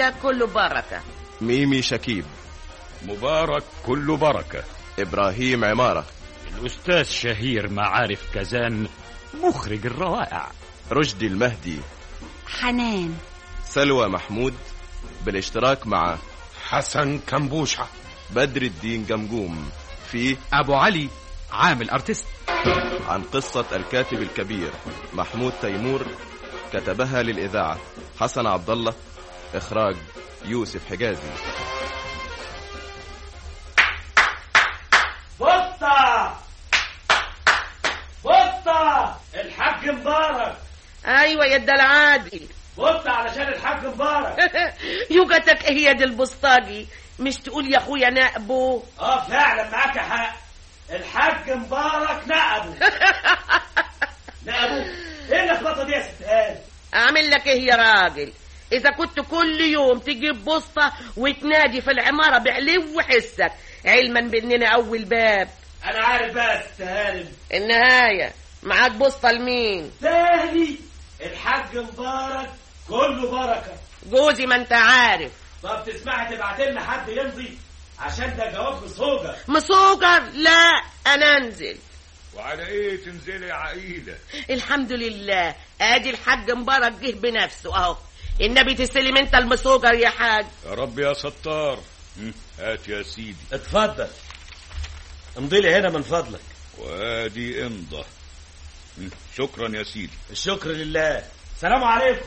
عائلة كله بركة ميمي شكيب مبارك كله بركة إبراهيم عمارة الأستاذ شهير معارف كزان مخرج الروائع رشدي المهدي حنان سلوى محمود بالاشتراك مع حسن كمبوشة بدر الدين جمجوم في ابو علي عامل ارتست عن قصة الكاتب الكبير محمود تيمور كتبها للإذاعة حسن عبد الله إخراج يوسف حجازي بطة بطة الحاج مبارك ايوه يا العادي بطة علشان الحاج مبارك يوجتك ايه يا دي البسطاجي مش تقول يا اخويا نقبه اه فعلا معاك حق الحاج مبارك نقبه نقبه ايه اللخبطه دي يا ست هاني اعمل لك ايه يا راجل اذا كنت كل يوم تجيب بسطة وتنادي في العمارة بعلو حسك علما باننا اول باب انا عارف بقى يا ست هانم النهاية معاك بسطة لمين تاني الحاج مبارك كله بركه جوزي ما انت عارف طب تسمعي تبعت لنا حد يمضي عشان ده جواب بصوجه مسوجر لا انا انزل وعلى ايه تنزلي يا عقيدة الحمد لله ادي الحاج مبارك جه بنفسه اهو النبي تستلم انت المسوجر يا حاج يا رب يا ستار هم، هات يا سيدي اتفضل امضي لي هنا من فضلك وادي امضة هم، شكرا يا سيدي الشكر لله سلام عليكم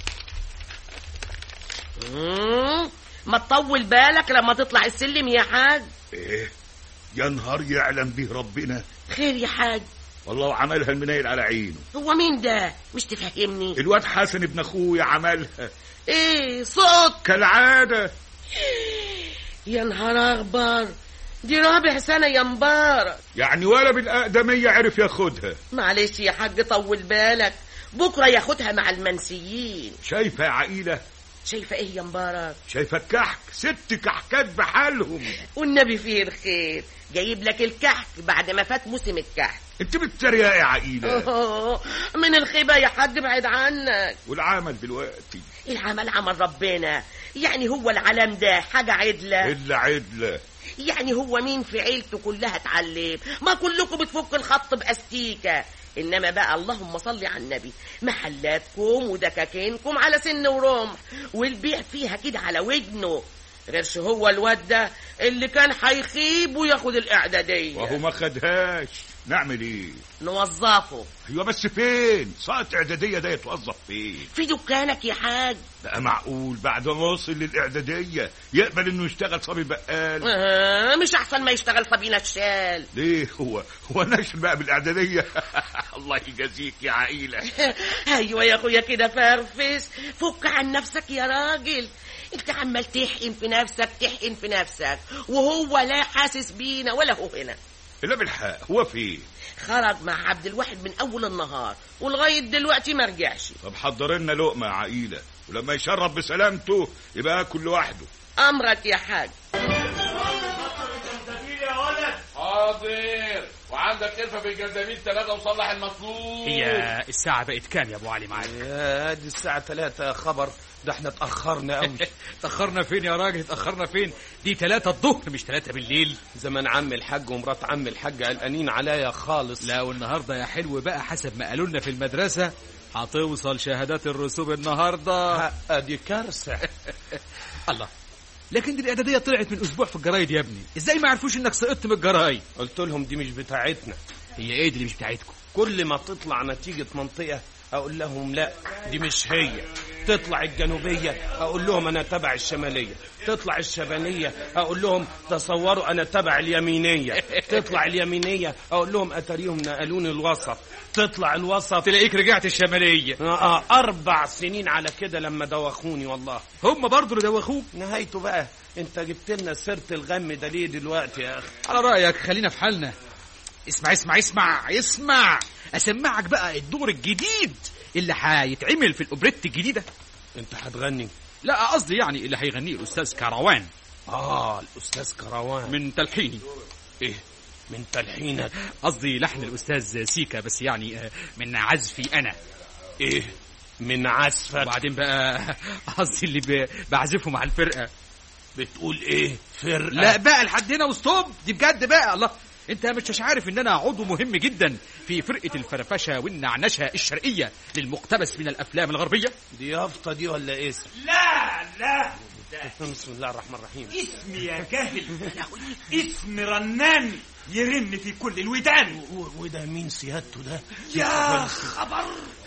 مم، ما تطول بالك لما تطلع السلم يا حاج ايه يا نهار يعلم به ربنا خير يا حاج والله عملها المنايل على عينه هو مين ده مش تفهمني الواد حسن ابن اخويا عملها ايه صوت كالعادة يا نهار اخبار دي رابع سنة يا مبارك يعني ولا بالأقدمية عرف ياخدها معلش يا حاج طول بالك بكرة ياخدها مع المنسيين شايفة يا عقيلة شايفة ايه يا مبارك شايفة الكحك ست كحكات بحالهم والنبي فيه الخير جايب لك الكحك بعد ما فات موسم الكحك انت بتتريق يا عقيلة أوه، من الخيبة يا حاج بعد عنك والعمل دلوقتي العمل عمل ربنا يعني هو العالم ده حاجة عدلة إلا عدلة يعني هو مين في عيلته كلها اتعلم ما كلكم بتفك الخط بأستيكة إنما بقى اللهم صل على النبي محلاتكم ودكاكينكم على سن ورمح والبيع فيها كده على ودنه غيرش هو الواد ده اللي كان هيخيب وياخد الإعدادية وهو ما خدهاش نعمل ايه نوظفه ايوه بس فين ساعة اعدادية ده يتوظف فين في دكانك يا حاج بقى معقول بعد ما وصل للاعدادية يقبل انه يشتغل صبي بقال آه مش أحسن ما يشتغل صبي نشال ليه هو هو ناشل بقى بالاعدادية الله يجازيك يا عقيلة ايوه يا اخويا كده فرفس فك عن نفسك يا راجل انت عمال تحقن في نفسك تحقن في نفسك وهو لا حاسس بينا ولا هو هنا لا بالحق هو فين خرج مع عبد الواحد من اول النهار ولغايه دلوقتي ما رجعش طب حضر لنا لقمة يا عقيلة ولما يشرب بسلامته يبقى ياكل لوحده امرك يا حاج يا ولد حاضر وعندك قرفة بالجردامين ثلاثة وصلح المطلوب هي الساعة بقت كام يا ابو علي معاك يا دي الساعة ثلاثة خبر ده احنا اتأخرنا قوي تأخرنا فين يا راجل تأخرنا فين دي تلاتة الظهر مش تلاتة بالليل زمان عم الحاج ومرات عم الحاج قلقانين عليا خالص لا والنهاردة يا حلو بقى حسب ما قالوا لنا في المدرسة هتوصل شهادات الرسوب النهاردة حق دي كارثة الله لكن دي الإعدادية طلعت من أسبوع في الجرايد يا ابني إزاي ما عرفوش إنك سقطت من الجرايد قلت لهم دي مش بتاعتنا هي إيه دي اللي مش بتاعتكم كل ما تطلع نتيجة منطقة أقول لهم لا دي مش هي تطلع الجنوبية أقول لهم أنا تبع الشمالية تطلع الشمالية أقول لهم تصوروا أنا تبع اليمينية تطلع اليمينية أقول لهم أتريهم نقلوني الوسط تطلع الوسط تلاقيك رجعت الشمالية آه آه، أربع سنين على كده لما دوخوني والله هم برضو اللي دوخوك نهايته بقى أنت جبت لنا سيرة الغم ده ليه دلوقتي يا أخي على رأيك خلينا في حالنا اسمع اسمع اسمع اسمع اسمعك بقى الدور الجديد اللي هيتعمل في الاوبريت الجديده أنت هتغني لا قصدي يعني اللي هيغنيه الاستاذ كروان آه الأستاذ كروان من تلحيني إيه من تلحينك قصدي لحن الاستاذ سيكا بس يعني آه، من عزفي انا إيه من عزفك وبعدين بقى قصدي اللي ب- بعزفه مع الفرقه بتقول ايه فرقة لا بقى لحد هنا وستوب دي بجد بقى الله انت مش عارف ان انا عضو مهم جدا في فرقه الفرفشه والنعنشه الشرقيه للمقتبس من الافلام الغربيه دي يافطة دي ولا اسم لا لا بسم الله الرحمن الرحيم اسم يا جاهل اسم رنان يرن في كل الودان و- وده مين سيادته ده يا خبر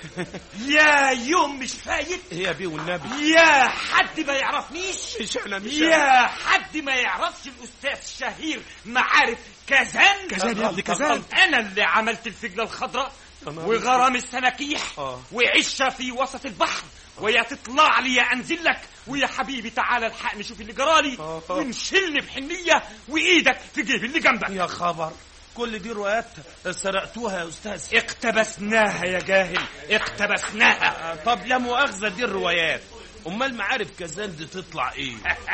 يا يوم مش فايت هي بيه والنبي يا حد ما يعرفنيش مش انا مش يا حد ما يعرفش الاستاذ الشهير معارف كازان كازان يا ابني، كازان. انا اللي عملت الفجله الخضراء وغرام السناكيح آه. وعشه في وسط البحر ويا تطلع لي يا انزل لك ويا حبيبي تعالى الحقني شوف اللي جرالي آه. ونشلني بحنيه وايدك في جيب اللي جنبك يا خبر كل دي روايات سرقتوها يا استاذ اقتبسناها يا جاهل اقتبسناها طب لا مؤاخذة دي الروايات امال معارف كازان دي تطلع ايه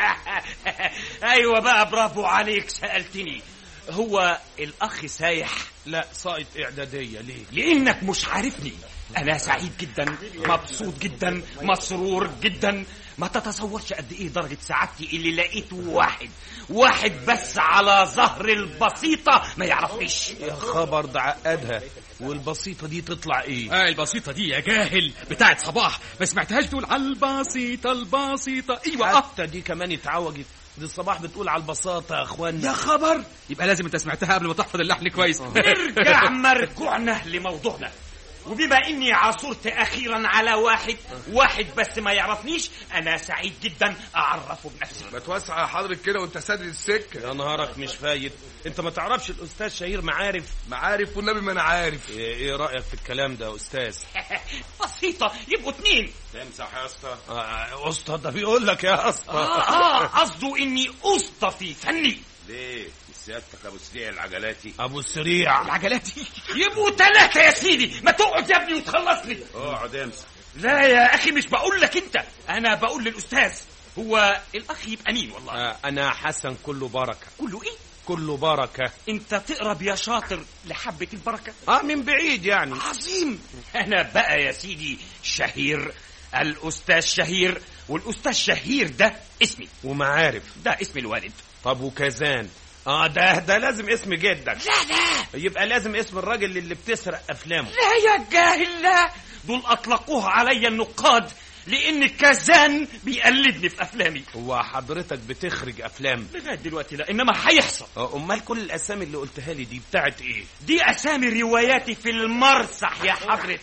ايوه بقى برافو عليك سالتني هو الاخ سايح لا ساقط اعدادية ليه لانك مش عارفني انا سعيد جدا مبسوط جدا مسرور جدا ما تتصورش قد ايه درجة سعادتي اللي لقيته واحد واحد بس على ظهر البسيطة ما يعرفنيش يا خبر ده عقدها والبسيطة دي تطلع ايه اه البسيطة دي يا جاهل بتاعت صباح ما سمعتهاش تقول على البسيطة البسيطة ايوه اه حتى دي كمان اتعوجت دي الصباح بتقول على البساطة يا اخوانا يا خبر يبقى لازم انت سمعتها قبل ما تحفظ اللحن كويس نرجع مرجوعنا لموضوعنا وبما اني عثرت اخيرا على واحد واحد بس ما يعرفنيش انا سعيد جدا اعرفه بنفسي ما توسع يا حضرتك كده وانت سادد السكه يا نهارك مش فايت انت ما تعرفش الاستاذ شهير معارف معارف والنبي ما انا عارف ايه إيه رايك في الكلام ده يا استاذ بسيطة يبقوا اتنين تمسح يا اسطى آه، اسطى ده بيقول لك يا اسطى اه اه قصده اني اسطى في فني ليه سيادتك ابو سريع العجلاتي ابو السريع العجلات دي يبقوا ثلاثة يا سيدي ما تقعد يا ابني وتخلصني اقعد امسح لا يا اخي مش بقول لك انت انا بقول للاستاذ هو الاخ يبقى مين والله آه، انا حسن كله بركه كله ايه كله بركه انت تقرب يا شاطر لحبة البركة اه من بعيد يعني عظيم انا بقى يا سيدي شهير الاستاذ شهير والاستاذ شهير ده اسمي ومعارف ده اسم الوالد طب وكازان اه ده ده لازم اسم جدك لا لا يبقى لازم اسم الراجل اللي بتسرق افلامه لا يا جاهل لا دول اطلقوها علي النقاد لان كازان بيقلدني في افلامي هو حضرتك بتخرج افلام لغايه دلوقتي لا انما هيحصل آه، امال كل الاسامي اللي قلتها لي دي بتاعت ايه دي اسامي رواياتي في المرصح يا حضرة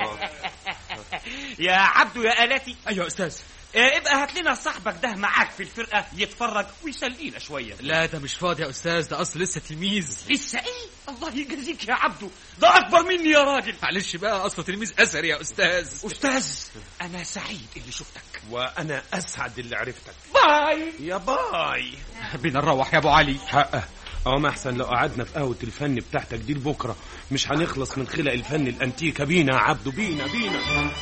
يا عبدو يا الاتي ايوه يا استاذ آه، ابقى هات لنا صاحبك ده معاك في الفرقه يتفرج ويسلينا شويه لا ده مش فاضي يا استاذ ده اصل لسه تلميذ لسه ايه الله يجازيك يا عبدو ده اكبر مني يا راجل معلش بقى اصله تلميذ اثري يا استاذ استاذ انا سعيد اللي شفتك وانا اسعد اللي عرفتك باي يا باي بينا نروح يا ابو علي حقه اه ما احسن لو قعدنا في قهوه الفن بتاعتك دي لبكره مش هنخلص من خلق الفن الانتيكه بينا يا عبدو بينا بينا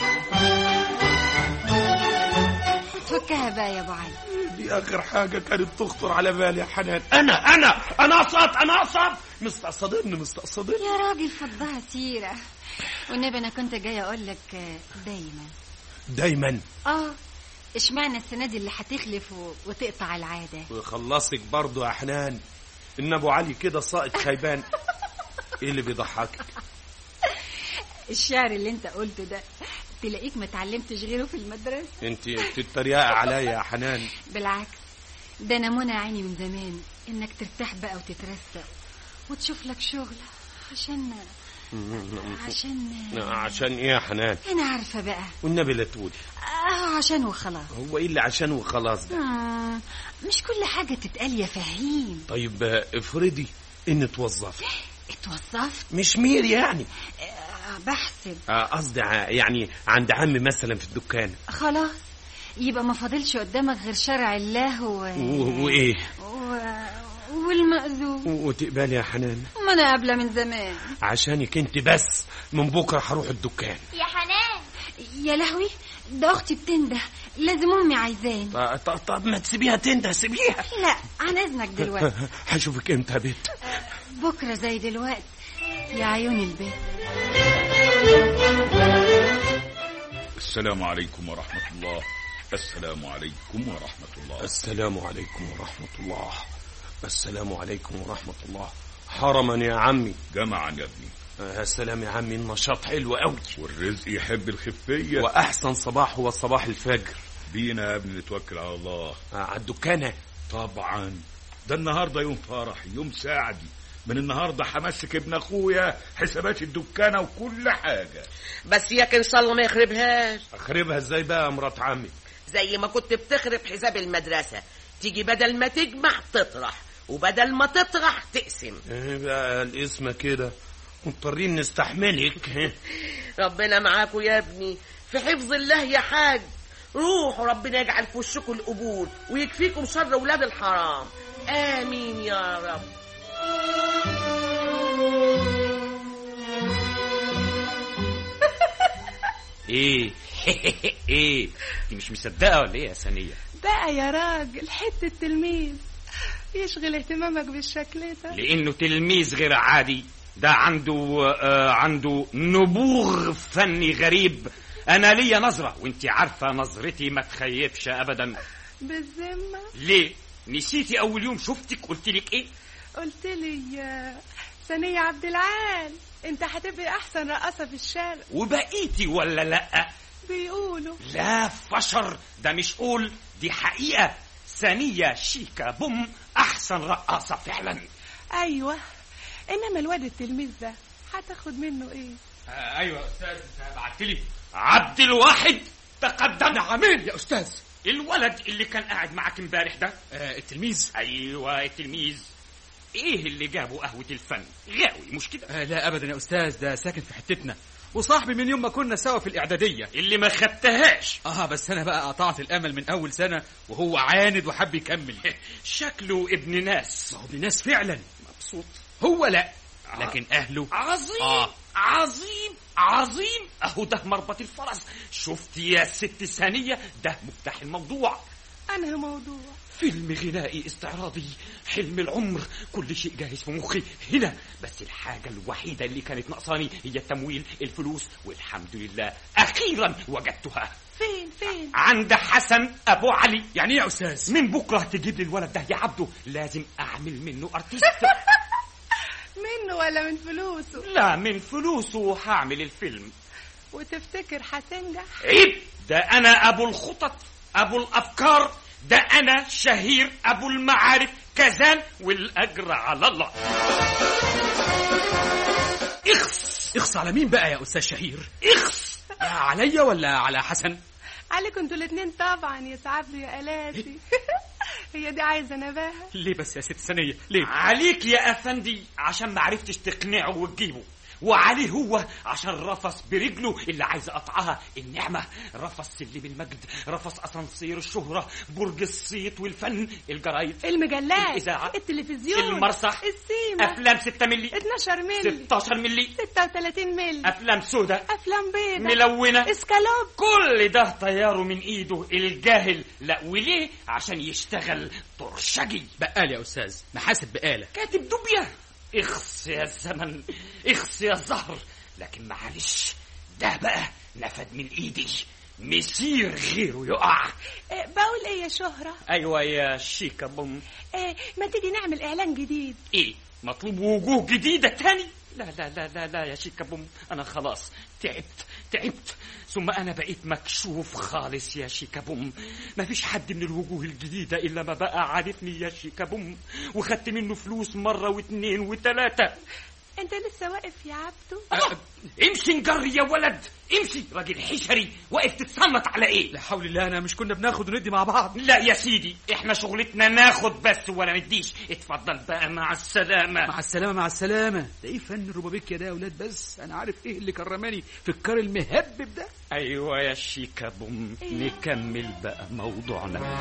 فكها بقى يا ابو علي دي اخر حاجه كانت تخطر على بالي يا حنان انا انا انا اقصد انا اقصد مستقصدني مستقصدني يا راجل فضها سيرة والنبي انا كنت جاي اقول لك آه، دايما دايما اه اشمعنى السنة دي اللي هتخلف و- وتقطع العادة ويخلصك برضو يا حنان ان ابو علي كده ساقط خيبان ايه اللي بيضحكك الشعر اللي انت قلته ده تلاقيك ما اتعلمتش غيره في المدرسة انت بتتريقي عليا يا حنان بالعكس ده انا منى عيني من زمان انك ترتاح بقى وتترسق وتشوف لك شغل عشان عشان عشان ايه يا حنان انا عارفة بقى والنبي لا تقولي اه عشان وخلاص هو ايه اللي عشان وخلاص ده آه مش كل حاجة تتقال يا فهيم طيب آه، افرضي ان اتوظفت اتوظفت مش مير يعني آه بحسب آه، قصدي ع- يعني عند عمي مثلا في الدكان خلاص يبقى ما فاضلش قدامك غير شرع الله و... و- وايه و... والمأذون وتقبلي يا حنان ما انا قابله من زمان عشانك انت بس من بكره هروح الدكان يا حنان يا لهوي ده اختي بتنده لازم امي عايزاني طب, طب, طب ما تسيبيها تنده سيبيها لا عن اذنك دلوقتي هشوفك امتى يا بنت بكره زي دلوقتي يا عيون البيت السلام عليكم ورحمة الله السلام عليكم ورحمة الله السلام عليكم ورحمة الله السلام عليكم ورحمة الله حرما يا عمي جمعا يا ابني آه، السلام يا عمي النشاط حلو قوي والرزق يحب الخفية وأحسن صباح هو صباح الفجر بينا يا ابني نتوكل على الله آه، على الدكانة طبعا ده النهارده يوم فرحي يوم سعدي من النهارده همسك ابن اخويا حسابات الدكانه وكل حاجه بس ياك ان شاء الله ما يخربهاش أخربها ازاي بقى يا مرات عمي زي ما كنت بتخرب حساب المدرسة تيجي بدل ما تجمع تطرح وبدل ما تطرح تقسم ايه بقى الاسم كده مضطرين نستحملك ربنا معاكم يا ابني في حفظ الله يا حاج روحوا ربنا يجعل في وشكم القبول ويكفيكم شر ولاد الحرام امين يا رب ايه ايه دي مش مصدقه ولا ايه يا ثانيه بقى يا راجل حتة تلميذ يشغل اهتمامك بالشكل ده لانه تلميذ غير عادي ده عنده آه عنده نبوغ فني غريب انا ليا نظره وانت عارفه نظرتي ما تخيبش ابدا بالذمة ليه نسيتي اول يوم شفتك قلت لك ايه قلت لي آه، ثانية عبد العال انت هتبقى احسن رقاصة في الشارع وبقيتي ولا لا بيقولوا لا فشر ده مش قول دي حقيقه ثانيه شيكا بوم احسن رقاصه فعلا ايوه انما الواد التلميذ ده هتاخد منه ايه آه ايوه يا استاذ بعت لي عبد الواحد تقدم نعمين يا استاذ الولد اللي كان قاعد معاك امبارح ده آه التلميذ ايوه التلميذ ايه اللي جابه قهوه الفن غاوي مش كده آه لا ابدا يا استاذ ده ساكن في حتتنا وصاحبي من يوم ما كنا سوا في الاعداديه اللي ما خدتهاش اه بس انا بقى قطعت الامل من اول سنه وهو عاند وحب يكمل شكله ابن ناس ما هو ابن ناس فعلا مبسوط هو لا لكن اهله عظيم آه. عظيم عظيم اهو ده مربط الفرس شفت يا ست ثانيه ده مفتاح الموضوع انهي موضوع فيلم غنائي استعراضي حلم العمر كل شيء جاهز في مخي هنا بس الحاجة الوحيدة اللي كانت ناقصاني هي التمويل الفلوس والحمد لله أخيرا وجدتها فين فين عند حسن أبو علي يعني ايه يا استاذ من بكرة تجيب لي الولد ده يا عبده لازم أعمل منه أرتيست منه ولا من فلوسه لا من فلوسه هعمل الفيلم وتفتكر هتنجح عيب ده أنا أبو الخطط أبو الأفكار ده أنا شهير أبو المعارف كزان والأجر على الله اخس اخص على مين بقى يا استاذ شهير اخس عليا ولا على حسن عليكم انتوا الاتنين طبعا يا سعادة يا الاتي هي دي عايزة نباهة ليه بس يا ست ثانيه ليه عليك يا افندي عشان ما عرفتش تقنعه وتجيبه وعليه هو عشان رفص برجله اللي عايز اقطعها النعمه رفص سلم المجد رفص اسانسير الشهره برج الصيت والفن الجرايد المجلات الإذاعة. التلفزيون المسرح السيما افلام 6 ملي 12 ملي 16 ملي 36 ملي افلام سودة افلام بيضة ملونه اسكالوب كل ده طياره من ايده الجاهل لا وليه عشان يشتغل طرشجي بقال يا استاذ محاسب بقاله كاتب دبية اخص يا الزمن اخص يا الزهر لكن معلش ده بقى نفد من ايدي مسير غيره يقع إيه بقول ايه يا شهرة ايوه يا شيكا بوم إيه ما تيجي نعمل اعلان جديد ايه مطلوب وجوه جديدة تاني لا لا لا لا لا يا شيكا بوم انا خلاص تعبت تعبت ثم انا بقيت مكشوف خالص يا شيكا بوم مفيش حد من الوجوه الجديدة الا ما بقى عارفني يا شيكا بوم وخدت منه فلوس مرة واتنين وتلاتة انت لسه واقف يا عبدو أه، امشي نجري يا ولد امشي راجل حشري واقف تتصنت على ايه لا حول الله انا مش كنا بناخد وندي مع بعض لا يا سيدي احنا شغلتنا ناخد بس ولا نديش اتفضل بقى مع السلامة مع السلامه مع السلامه ده ايه فن الروبابيكيا ده يا اولاد بس انا عارف ايه اللي كرماني في الكار المهبب ده ايوه يا شيكا بوم نكمل بقى موضوعنا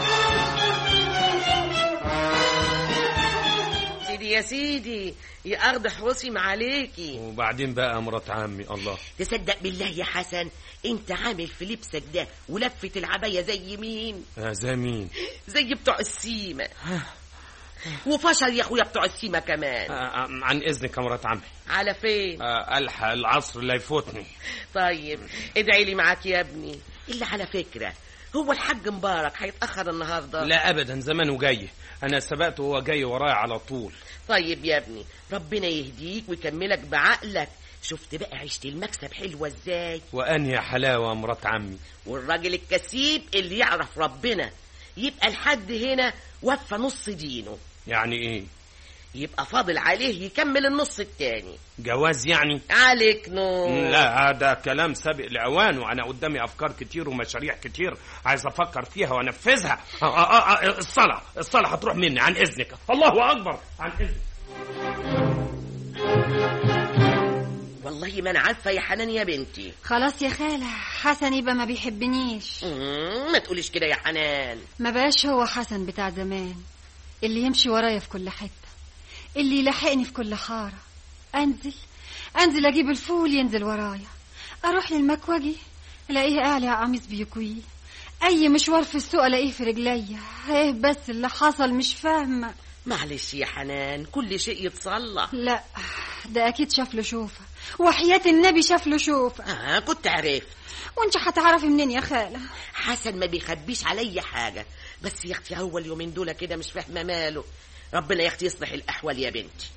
سيدي يا سيدي يا أرض حوصي عليكي وبعدين بقى مرات عمي الله تصدق بالله يا حسن انت عامل في لبسك ده ولفة العباية زي مين آه زي مين زي بتوع السيمة وفشل يا اخويا بتوع السيمة كمان آه آه، عن اذنك يا مرات عمي على فين آه الحق العصر لا يفوتني طيب ادعي لي معاك يا ابني إلا على فكرة هو الحاج مبارك هيتأخر النهاردة لا ابدا زمانه جاي انا سبقته وهو جاي ورايا على طول طيب يا ابني ربنا يهديك ويكملك بعقلك شفت بقى عشت المكسب حلوة ازاي وانهي حلاوه مرات عمي والراجل الكسيب اللي يعرف ربنا يبقى لحد هنا وفى نص دينه يعني ايه يبقى فاضل عليه يكمل النص التاني جواز يعني عليك نور لا هذا كلام سابق لاوانه انا قدامي افكار كتير ومشاريع كتير عايز افكر فيها وانفذها آه آه آه الصلاه الصلاه هتروح مني عن اذنك الله اكبر عن اذنك والله ما انا عارفه يا حنان يا بنتي خلاص يا خالة حسن يبقى ما بيحبنيش مم، ما تقوليش كده يا حنان ما بقاش هو حسن بتاع زمان اللي يمشي ورايا في كل حتة اللي يلاحقني في كل حارة أنزل أنزل أجيب الفول ينزل ورايا أروح للمكوجي ألاقيه قاعد على قميص بيكويه أي مشوار في السوق ألاقيه في رجليا إيه بس اللي حصل مش فاهمة معلش يا حنان كل شيء يتصلح لا ده أكيد شاف له شوفة وحياة النبي شاف له شوفة اه كنت عرفت وانت هتعرفي منين يا خالة حسن ما بيخبيش عليا حاجه بس يا اختي هو اليومين دول كده مش فاهمه ماله ربنا يا اختي يصلح الاحوال يا بنتي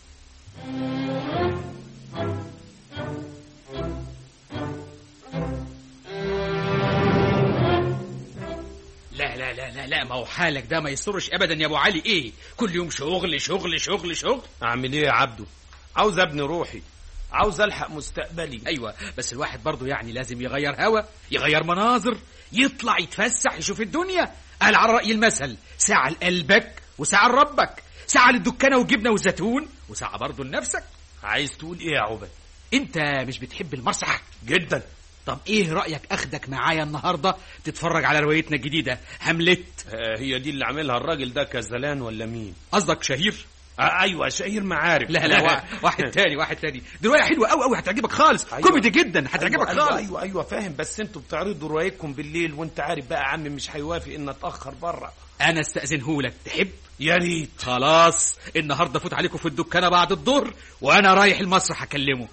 لا لا لا لا لا ما هو حالك ده ما يسرش ابدا يا ابو علي ايه كل يوم شغل شغل شغل شغل اعمل ايه يا عبده عاوز ابني روحي عاوز الحق مستقبلي ايوه بس الواحد برضه يعني لازم يغير هوا يغير مناظر يطلع يتفسح يشوف الدنيا قال على رأي المثل ساعة لقلبك وساعة لربك ساعة للدكانة والجبنة والزيتون وساعة برضه لنفسك عايز تقول ايه يا عبد انت مش بتحب المسرح جدا طب ايه رأيك اخدك معايا النهاردة تتفرج على روايتنا الجديدة هملت آه هي دي اللي عاملها الراجل ده كزلان ولا مين قصدك شهير آه ايوه شهير معارف لا لا وا- واحد تاني واحد تاني دي رواية حلوة قوي قوي هتعجبك خالص أيوة. كوميدي جدا هتعجبك أيوة, خالص ايوه ايوه فاهم بس انتوا بتعرضوا روايتكم بالليل وانت عارف بقى عمي مش هيوافق ان اتاخر بره انا استأذنهولك تحب يا ريت خلاص النهارده فوت عليكم في الدكانه بعد الظهر وانا رايح المسرح اكلمه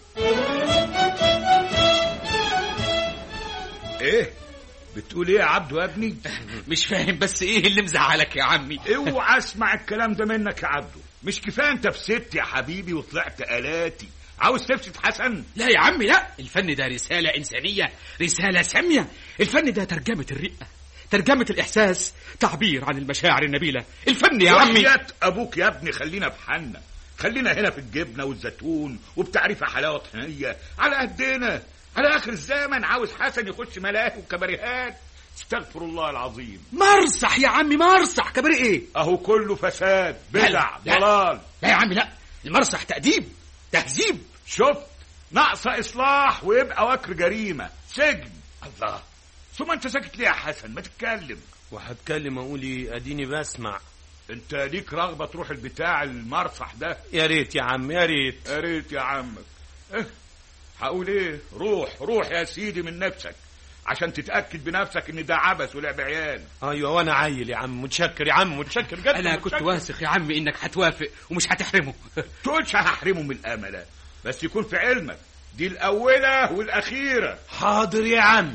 ايه بتقول ايه يا عبدو يا ابني مش فاهم بس ايه اللي مزعلك يا عمي اوعى اسمع الكلام ده منك يا عبدو مش كفايه انت في ست يا حبيبي وطلعت الاتي عاوز تفسد حسن لا يا عمي لا الفن ده رساله انسانيه رساله ساميه الفن ده ترجمه الرئه ترجمه الاحساس تعبير عن المشاعر النبيله الفن يا عمي وحياة ابوك يا ابني خلينا في حالنا خلينا هنا في الجبنه والزيتون وبتعريفه حلاوه طحينيه على قدنا على اخر الزمن عاوز حسن يخش ملاهي وكباريهات استغفر الله العظيم مرصح يا عمي مرصح كبري ايه اهو كله فساد لا، بدع لا. ضلال لا يا عمي لا المرصح تأديب تهذيب شفت ناقصه اصلاح ويبقى وكر جريمه سجن الله ثم انت ساكت ليه يا حسن ما تتكلم وهتكلم اقول ايه اديني بسمع انت ليك رغبه تروح البتاع المرصح ده يا ريت يا عم يا ريت يا ريت يا عمك اه هقول ايه روح روح يا سيدي من نفسك عشان تتاكد بنفسك ان ده عبث ولعب عيال ايوه وانا عيل يا عم متشكر يا عم متشكر جدا انا كنت متشكر. واثق يا عمي انك هتوافق ومش هتحرمه تقولش هحرمه من الامل بس يكون في علمك دي الاولى والاخيره حاضر يا عم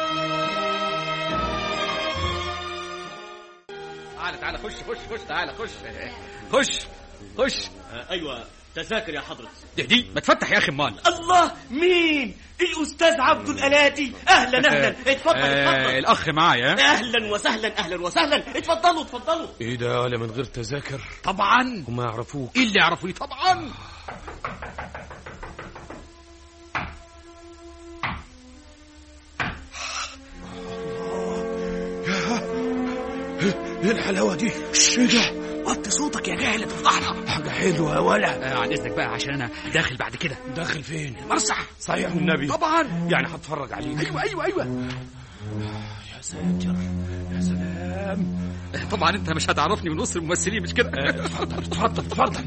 تعالى تعالى خش خش خش تعالى خش خش خش ايوه تذاكر يا حضرة دي دي ما تفتح يا اخي مال الله مين الاستاذ عبد الالاتي اهلا اهلا اتفضل آه اتفضل الاخ معايا اهلا وسهلا اهلا وسهلا اتفضلوا اتفضلوا ايه ده ولا من غير تذاكر طبعا وما يعرفوك ايه اللي يعرفوني طبعا ايه الحلاوه دي ايه ده وطي صوتك يا جاهل تفضحنا حاجه حلوه يا ولا آه عن اذنك بقى عشان انا داخل بعد كده داخل فين المرصح صحيح النبي طبعا يعني هتفرج عليك ايوه ايوه ايوه يا ساتر يا سلام طبعا انت مش هتعرفني من وسط الممثلين مش كده آه، اتفضل اتفضل اتفضل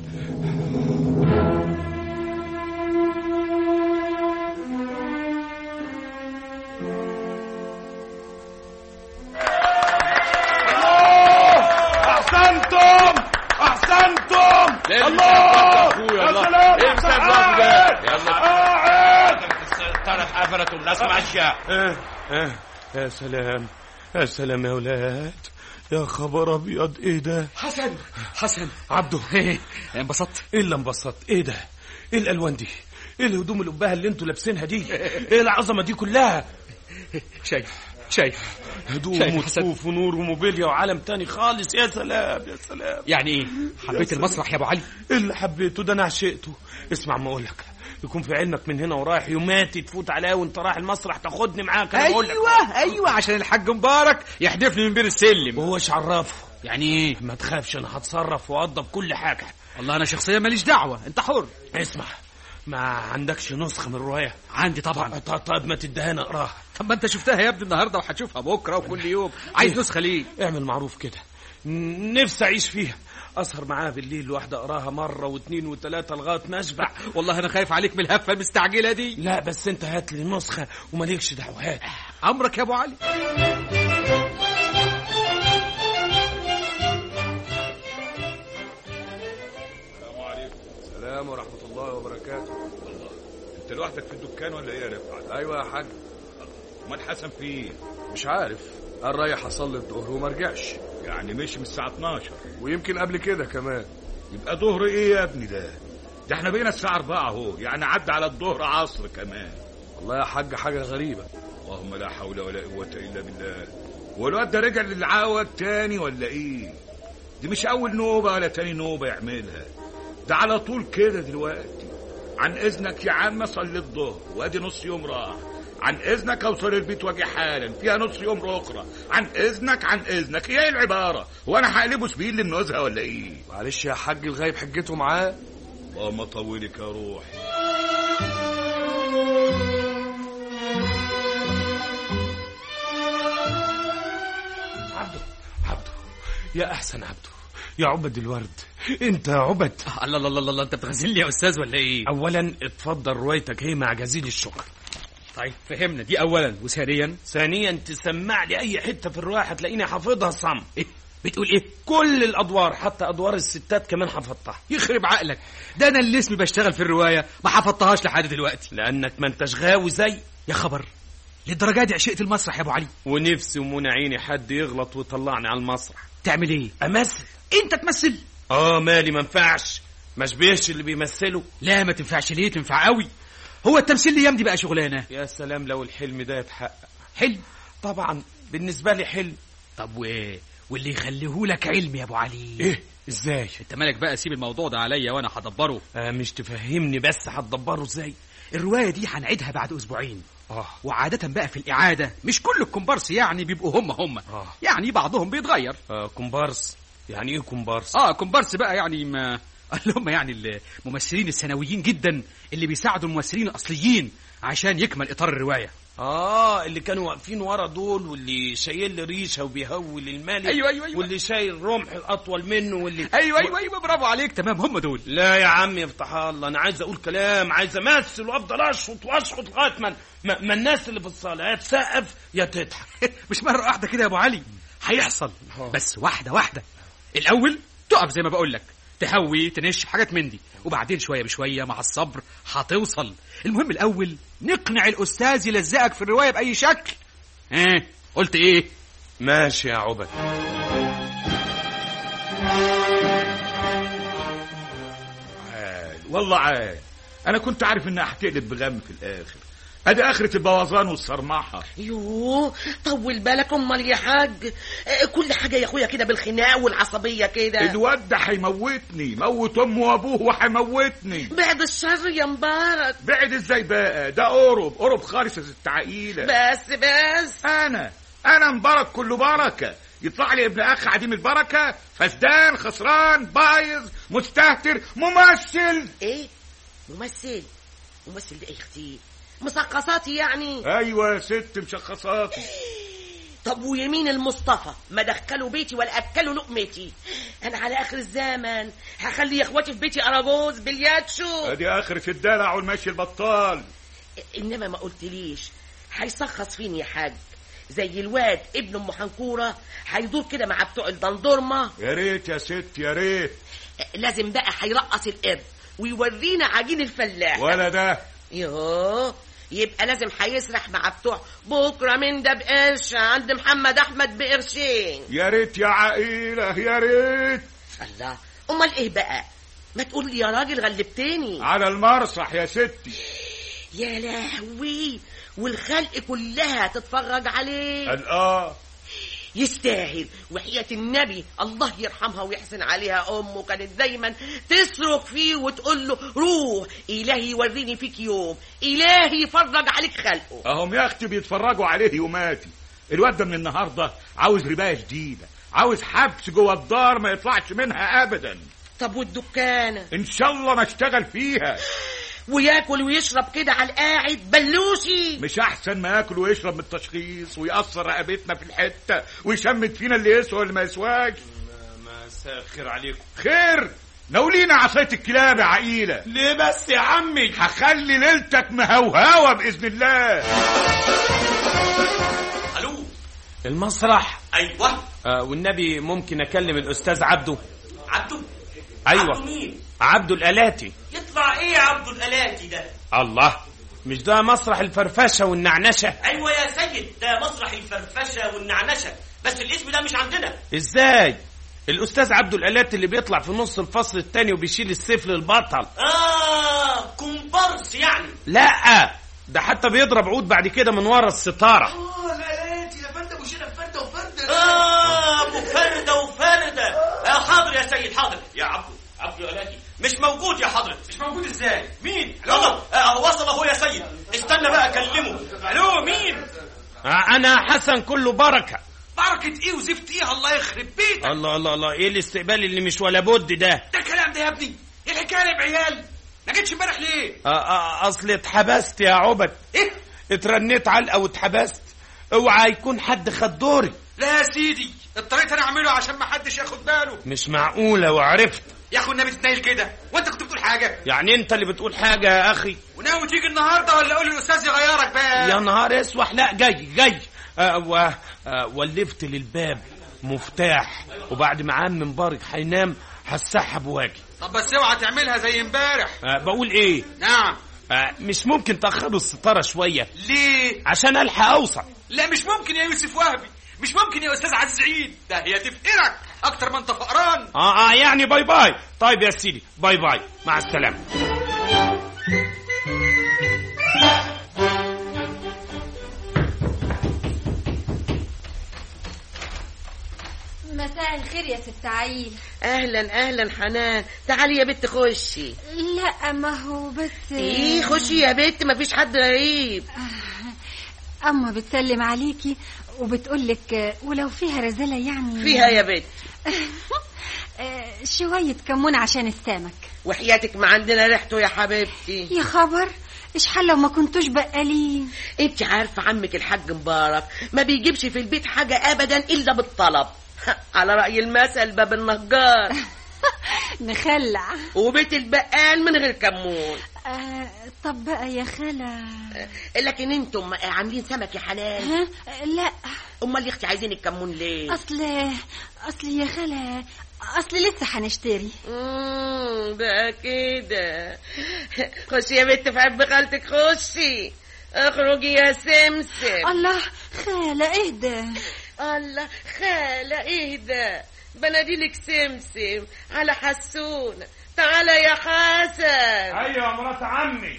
احسنتم احسنتم الله أخويا، يا الله. سلام إيه أحسن. بتاع الوقت ده؟ قاعد. يلا. قاعد. طرف قفلت والناس ماشيه اه اه يا سلام يا سلام يا ولاد يا خبر ابيض ايه ده حسن حسن عبده ايه انبسطت ايه اللي انبسطت ايه ده ايه الالوان دي ايه الهدوم القبهه اللي انتوا لابسينها دي ايه العظمه دي كلها شايف شايف هدوم شايف حسن؟ وصفوف ونور وموبيليا وعالم تاني خالص يا سلام يا سلام يعني ايه حبيت سلام. المسرح يا ابو علي إيه اللي حبيته ده انا عشقته اسمع ما اقول لك يكون في علمك من هنا ورايح يوماتي تفوت عليا وانت رايح المسرح تاخدني معاك انا بقول لك ايوه ايوه عشان الحاج مبارك يحدفني من بير السلم وهو ايش عرفه يعني ايه ما تخافش انا هتصرف واوضب كل حاجه والله انا شخصيا ماليش دعوه انت حر اسمع ما عندكش نسخه من الروايه عندي طبعا طب, طب ما تديها لنا اقراها طب ما انت شفتها يا ابني النهارده وهتشوفها بكره وكل يوم عايز نسخه ليه اعمل معروف كده ن- نفسي اعيش فيها اسهر معاها بالليل لوحده اقراها مره واثنين وثلاثه لغايه ما اشبع والله انا خايف عليك من الهفه المستعجله دي لا بس انت هات لي نسخه ومالكش دعوه هات امرك يا ابو علي السلام ورحمة الله وبركاته انت لوحدك في الدكان ولا ايه يا رفعت أيوة يا حاج امال حسن فين مش عارف قال رايح أصلي الظهر وما رجعش يعني مشي من الساعه 12 ويمكن قبل كده كمان يبقى ظهر ايه يا ابني ده ده احنا بقينا الساعه 4 اهو يعني عدى على الظهر عصر كمان والله يا حاج حاجة غريبة اللهم لا حول ولا قوه الا بالله هو الواد ده رجع للعوج تاني ولا ايه دي مش اول نوبه ولا تاني نوبه يعملها ده على طول كده دلوقتي عن اذنك يا عم صلي الظهر وادي نص يوم راح عن اذنك اوصل البيت واجي حالا فيها نص يوم اخرى عن اذنك عن اذنك هي إيه العباره وانا هقلبه سبيل للنزهه ولا ايه معلش يا حاج الغايب حجته معاه اللهم طولك يا روح عبده عبده يا احسن عبده يا عبد الورد انت يا عبد الله الله الله الله انت بتغزلني يا استاذ ولا ايه اولا اتفضل روايتك هي مع جزيل الشكر طيب فهمنا دي اولا وثانيا ثانيا تسمع لي اي حته في الروايه هتلاقيني حافظها صم ايه بتقول ايه كل الادوار حتى ادوار الستات كمان حفظتها يخرب عقلك ده انا اللي اسمي بشتغل في الروايه ما حفظتهاش لحد دلوقتي لانك ما انتش غاوي زي يا خبر للدرجه دي عشقت المسرح يا ابو علي ونفسي ومنى عيني حد يغلط ويطلعني على المسرح تعمل ايه امثل انت تمثل اه مالي ما ينفعش ما اشبهش اللي بيمثلوا لا ما تنفعش ليه تنفع قوي هو التمثيل الايام دي بقى شغلانه يا سلام لو الحلم ده يتحقق حلم طبعا بالنسبه لي حلم طب و... واللي يخليهولك علم يا ابو علي ايه ازاي انت مالك بقى سيب الموضوع ده عليا وانا هدبره آه مش تفهمني بس هتدبره ازاي الروايه دي هنعيدها بعد اسبوعين اه وعادة بقى في الإعادة مش كل الكومبارس يعني بيبقوا هم هم آه. يعني بعضهم بيتغير آه كومبارس يعني ايه كومبارس اه كومبارس بقى يعني ما اللي هم يعني الممثلين الثانويين جدا اللي بيساعدوا الممثلين الأصليين عشان يكمل إطار الرواية اه اللي كانوا واقفين ورا دول واللي شايل لي ريشه وبيهول الملك أيوة أيوة أيوة. واللي شايل رمح اطول منه واللي أيوة أيوة أيوة برافو عليك تمام هم دول لا يا عم يفتح الله انا عايز اقول كلام عايز امثل وافضل اشخط واشخط لغايه ما ما ما الناس اللي في الصاله يا تسقف يا تضحك مش مرة واحدة كده يا أبو علي هيحصل آه. بس واحدة واحدة الأول تقف زي ما بقول لك تهوي تنش حاجات من دي وبعدين شوية بشوية مع الصبر هتوصل المهم الأول نقنع الأستاذ يلزقك في الرواية بأي شكل ايه قلت ايه ماشي يا عبد عال والله عال انا كنت عارف انها هتقلب بغم في الاخر ادي اخرة البوظان والصرمحة يوه طول بالك امال يا حاج آه، كل حاجه يا اخويا كده بالخناق والعصبيه كده الواد ده هيموتني موت امه وابوه وهيموتني بعد الشر يا مبارك بعد ازاي بقى ده قرب قرب خالص يا ست عقيلة بس بس انا انا مبارك كله بركة يطلع لي ابن اخ عديم البركة فسدان خسران بايظ مستهتر ممثل ايه ممثل ممثل ده إيه يا اختي مسقصاتي يعني ايوه يا ست مشخصاتي طب ويمين المصطفى ما دخلوا بيتي ولا اكلوا لقمتي انا على اخر الزمن هخلي اخواتي في بيتي اراجوز بلياتشو ادي اخرة الدلع والمشي البطال انما ما قلتليش هيسخص فين يا حاج زي الواد ابن ام حنكوره هيدور كده مع بتوع الدندورمه يا ريت يا ست يا ريت لازم بقى هيرقص القرد ويورينا عجين الفلاح ولا ده يوه يبقى لازم هيسرح مع بتوع بكره من ده بقرش عند محمد احمد بقرشين يا ريت يا عقيلة يا ريت الله امال ايه بقى ما تقول لي يا راجل غلبتني على المسرح يا ستي يا لهوي والخلق كلها تتفرج عليه قال اه يستاهل وحياة النبي الله يرحمها ويحسن عليها أمه كانت دايما تصرخ فيه وتقول له روح إلهي يوريني فيك يوم إلهي يفرج عليك خلقه اهم يا اختي بيتفرجوا عليه يوماتي الواد ده من النهارده عاوز رباية جديدة عاوز حبس جوه الدار ما يطلعش منها ابدا طب والدكانة ان شاء الله ما اشتغل فيها وياكل ويشرب كده على القاعد بلوشي مش احسن ما ياكل ويشرب من التشخيص ويأثر رقبتنا في الحتة ويشمت فينا اللي يسوى واللي ما يسواش مساء الخير عليكم خير ناولينا عصاية الكلاب يا عقيلة ليه بس يا عمي هخلي ليلتك مهوهوة بإذن الله الو المسرح ايوه آه والنبي ممكن اكلم الاستاذ عبده عبده ايوه عبده مين عبده الالاتي يطلع ايه يا عبده الالاتي ده الله مش ده مسرح الفرفشه والنعنشه ايوه يا سيد ده مسرح الفرفشه والنعنشه بس الاسم ده مش عندنا ازاي الاستاذ عبده الالاتي اللي بيطلع في نص الفصل الثاني وبيشيل السيف للبطل اه كومبارس يعني لا ده حتى بيضرب عود بعد كده من ورا الستاره اه الالاتي ده فرده وشيله فرده وفرده اه ابو فرده وفرده آه حاضر يا سيد حاضر يا عبده عبده الالاتي مش موجود يا حضرة مش موجود ازاي مين الو آه وصل اهو يا سيد استنى بقى اكلمه الو مين آه انا حسن كله بركه بركة ايه وزفت ايه الله يخرب بيتك الله الله الله ايه الاستقبال اللي مش ولا بد ده ده الكلام ده يا ابني ايه الحكايه يا بعيال ما جيتش امبارح ليه آه آه اصل اتحبست يا عبد ايه اترنيت علقه واتحبست اوعى يكون حد خد دوري لا يا سيدي اضطريت انا اعمله عشان ما حدش ياخد باله مش معقوله وعرفت يا اخو النبي تتنيل كده وانت كنت بتقول حاجه يعني انت اللي بتقول حاجه يا اخي وناوي تيجي النهارده ولا اقول للاستاذ يغيرك بقى يا نهار اسوح لا جاي جاي آه و... آه ولفت للباب مفتاح وبعد ما عم مبارك هينام هسحب واجي طب بس اوعى تعملها زي امبارح آه بقول ايه نعم آه مش ممكن تاخروا الستاره شويه ليه عشان الحق اوصل لا مش ممكن يا يوسف وهبي مش ممكن يا استاذ عزيز عيد ده هي تفقرك اكتر ما انت فقران اه اه يعني باي باي طيب يا سيدي باي باي مع السلامه مساء الخير يا ست عيل اهلا اهلا حنان تعالي يا بت خشي لا ما هو بس ايه خشي يا بت مفيش حد غريب اما بتسلم عليكي وبتقولك ولو فيها رزالة يعني فيها يا بت آه، شوية كمون عشان السمك وحياتك ما عندنا ريحته يا حبيبتي يا خبر ايش حل لو ما كنتوش بقالين انت عارفه عمك الحاج مبارك ما بيجيبش في البيت حاجه ابدا الا بالطلب على راي المثل باب النجار نخلع وبيت البقال من غير كمون آه طب بقى يا خالة لكن انتم عاملين سمك يا حلال ها لا امال يا اختي عايزين الكمون ليه اصل اصل يا خالة اصل لسه هنشتري امم بقى كده خشي يا بنت في عب خالتك خشي اخرجي يا سمسم الله خالة اهدى الله خالة اهدى بناديلك سمسم على حسون تعالى يا حسن ايوه مرات عمي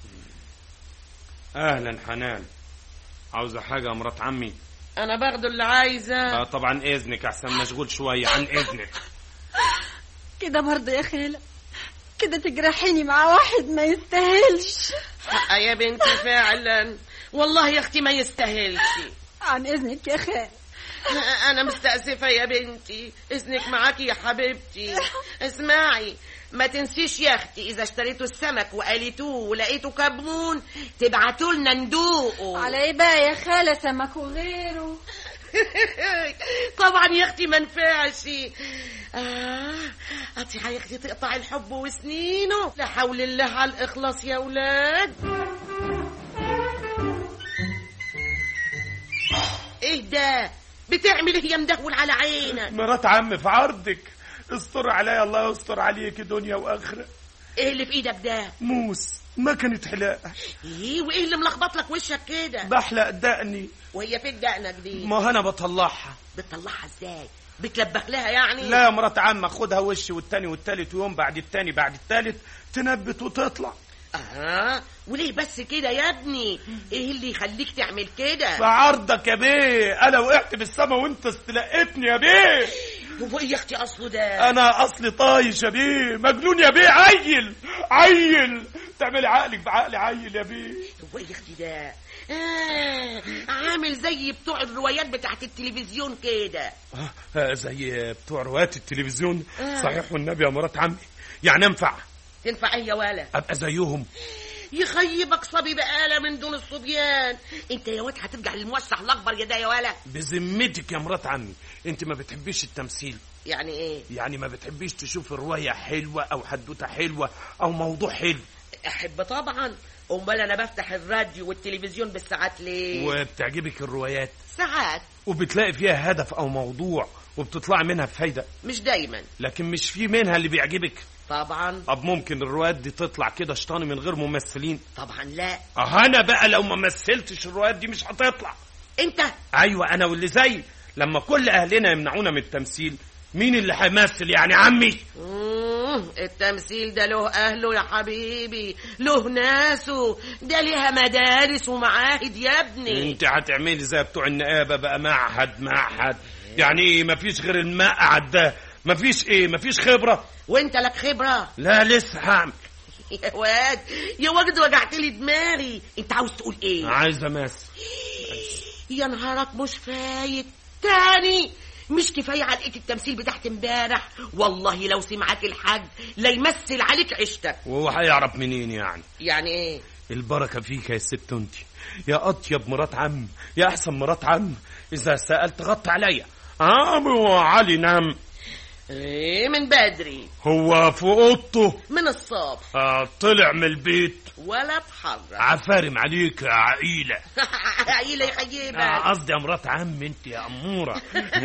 اهلا حنان عاوزه حاجه يا مرات عمي انا باخده اللي عايزه آه طبعا اذنك احسن مشغول شويه عن اذنك كده برضه يا خالة كده تجرحيني مع واحد ما يستاهلش حق يا بنتي فعلا والله يا اختي ما يستاهلش عن اذنك يا خالة انا مستأسفة يا بنتي اذنك معاكي يا حبيبتي اسمعي ما تنسيش يا اختي اذا اشتريتوا السمك وقاليتوه ولقيتوا كبمون تبعتوا لنا ندوقه على ايه بقى يا خالة سمك وغيره طبعا يا اختي ما نفعش اه اطي يا اختي تقطع الحب وسنينه لا حول الله على الاخلاص يا اولاد ايه ده بتعمل ايه يا مدهول على عينك مرات عم في عرضك استر عليا الله يستر عليك دنيا واخره ايه اللي في ايدك ده موس مكنة حلاقة ايه وايه اللي ملخبط لك وشك كده بحلق دقني وهي فين دقنك دي ما انا بطلعها بتطلعها ازاي بتلبخ لها يعني لا يا مرات عم خدها وش والتاني والتالت ويوم بعد التاني بعد التالت تنبت وتطلع اه وليه بس كده يا ابني ايه اللي يخليك تعمل كده في عرضك يا بيه انا وقعت بالسما وانت استلقيتني يا بيه هو ايه يا اختي اصله ده انا اصلي طايش يا بيه مجنون يا بيه عيل عيل تعملي عقلك بعقلي عيل يا بيه هو ايه يا اختي ده آه عامل زي بتوع الروايات بتاعت التلفزيون كده آه زي بتوع روايات التلفزيون آه. صحيح والنبي يا مرات عمي يعني انفع تنفع ايه يا ولا ابقى زيهم يخيبك صبي بقالة من دون الصبيان انت يا واد هترجع للموسع الاكبر يا ده يا ولا بذمتك يا مرات عمي انت ما بتحبيش التمثيل يعني ايه يعني ما بتحبيش تشوف رواية حلوة او حدوتة حلوة او موضوع حلو احب طبعا امال انا بفتح الراديو والتلفزيون بالساعات ليه وبتعجبك الروايات ساعات وبتلاقي فيها هدف او موضوع وبتطلع منها بفايدة مش دايما لكن مش في منها اللي بيعجبك طبعا طب ممكن الروايات دي تطلع كده شطاني من غير ممثلين طبعا لا اه انا بقى لو ما مثلتش الروايات دي مش هتطلع انت ايوه انا واللي زي لما كل اهلنا يمنعونا من التمثيل مين اللي هيمثل يعني عمي مم، التمثيل ده له اهله يا حبيبي له ناسه ده ليها مدارس ومعاهد يا ابني انت هتعملي زي بتوع النقابه بقى معهد معهد يعني ايه مفيش غير المقعد ده مفيش ايه مفيش خبره وانت لك خبره لا لسه هعمل يا واد يا واد وجعت لي دماغي انت عاوز تقول ايه عايز امثل يا نهارك مش فايت تاني مش كفاية علقة التمثيل بتاعت امبارح والله لو سمعك الحاج لا يمثل عليك عيشتك وهو هيعرف منين يعني يعني ايه البركه فيك يا ست انت يا اطيب مرات عم يا احسن مرات عم اذا سالت غط عليا عم وعلي نام ايه من بدري هو في اوضته من الصبح آه طلع من البيت ولا اتحرك عفارم عليك يا عقيله عيلة يخيبك آه، قصدي يا مرات عم انت يا اموره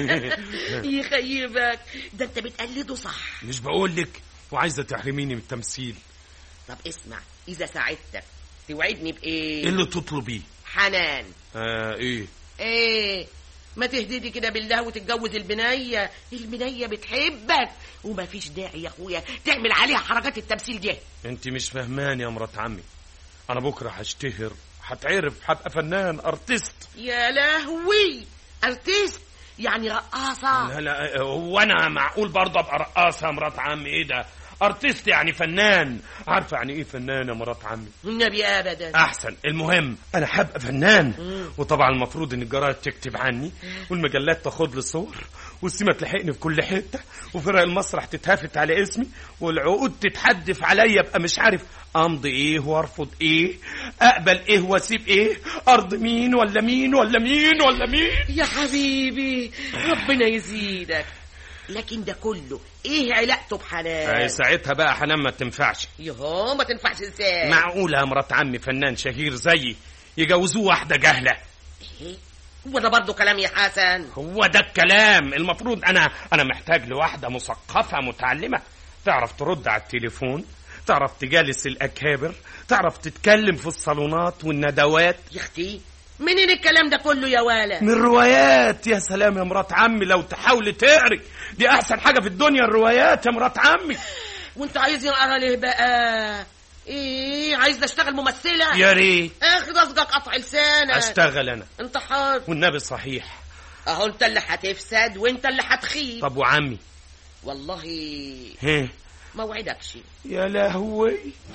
يخيبك ده انت بتقلده صح مش بقول لك وعايزه تحرميني من التمثيل طب اسمع اذا ساعدتك توعدني بايه ايه اللي تطلبيه حنان آه ايه ايه ما تهددي كده بالله وتتجوز البنية البنية بتحبك وما فيش داعي يا اخويا تعمل عليها حركات التمثيل دي انت مش فهماني يا مرات عمي انا بكره هشتهر هتعرف هبقى فنان ارتست يا لهوي ارتيست يعني رقاصة لا لا هو انا معقول برضه ابقى رقاصه يا مرات عمي ايه ده ارتست يعني فنان عارفه يعني ايه فنان يا مرات عمي النبي ابدا احسن المهم انا هبقى فنان وطبعا المفروض ان الجرايد تكتب عني والمجلات تاخد لي صور والسيما تلحقني في كل حته وفرق المسرح تتهافت على اسمي والعقود تتحدف عليا ابقى مش عارف امضي ايه وارفض ايه اقبل ايه واسيب ايه ارض مين ولا مين ولا مين ولا مين يا حبيبي ربنا يزيدك لكن ده كله ايه علاقته آه، بحنان ساعتها بقى حنان ما تنفعش يهو ما تنفعش ازاي معقولة يا مرات عمي فنان شهير زيي يجوزوه واحدة جهلة إيه؟ هو ده برضه كلام يا حسن هو ده الكلام المفروض أنا أنا محتاج لواحدة مثقفة متعلمة تعرف ترد على التليفون تعرف تجالس الأكابر تعرف تتكلم في الصالونات والندوات يا اختي منين الكلام ده كله يا ولا من روايات يا سلام يا مرات عمي لو تحاولي تقري دي أحسن حاجة في الدنيا الروايات يا مرات عمي وانت عايز اقرا ليه بقى ايه عايز اشتغل ممثله يا ريت اخد قصدك قطع لسانك أشتغل أنا انت حر والنبي صحيح اهو انت اللي هتفسد وانت اللي هتخيب طب وعمي والله هيه ما وعدكش يا لهوي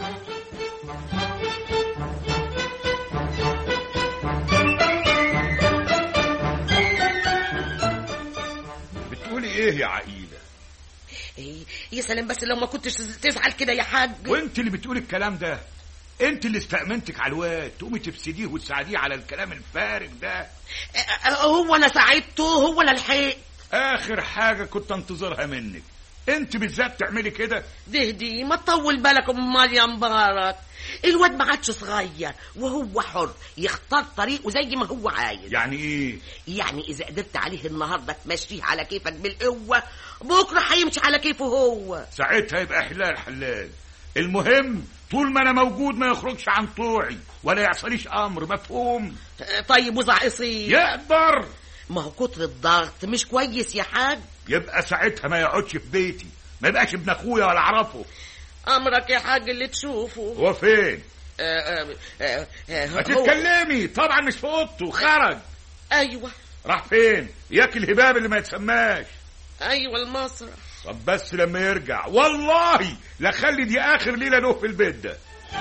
بتقولي ايه يا عقيله إيه يا سلام بس لو ما كنتش تزعل كده يا حاج وانت اللي بتقولي الكلام ده انت اللي استأمنتك على الواد تقومي تفسديه وتساعديه على الكلام الفارغ ده آه، هو انا ساعدته هو انا لحقت اخر حاجه كنت انتظرها منك انت بالذات تعملي كده دهدي ما تطول بالك امال يا مبارك الواد ما عادش صغير وهو حر يختار طريقه زي ما هو عايز يعني ايه يعني اذا قدرت عليه النهارده تمشيه على كيفك بالقوه بكره هيمشي على كيفه هو ساعتها يبقى حلال حلال المهم طول ما انا موجود ما يخرجش عن طوعي ولا يعصليش امر مفهوم طيب وزعقصي يقدر ما هو كتر الضغط مش كويس يا حاج يبقى ساعتها ما يقعدش في بيتي ما يبقاش ابن اخويا ولا اعرفه امرك يا حاج اللي تشوفه هو فين آه، آه، آه، آه، ما هو- تتكلمي طبعا مش في اوضته خرج ايوه راح فين ياكل الهباب اللي ما يتسماش ايوه المسرح طب بس لما يرجع والله لا خلي دي اخر ليله له في البيت ده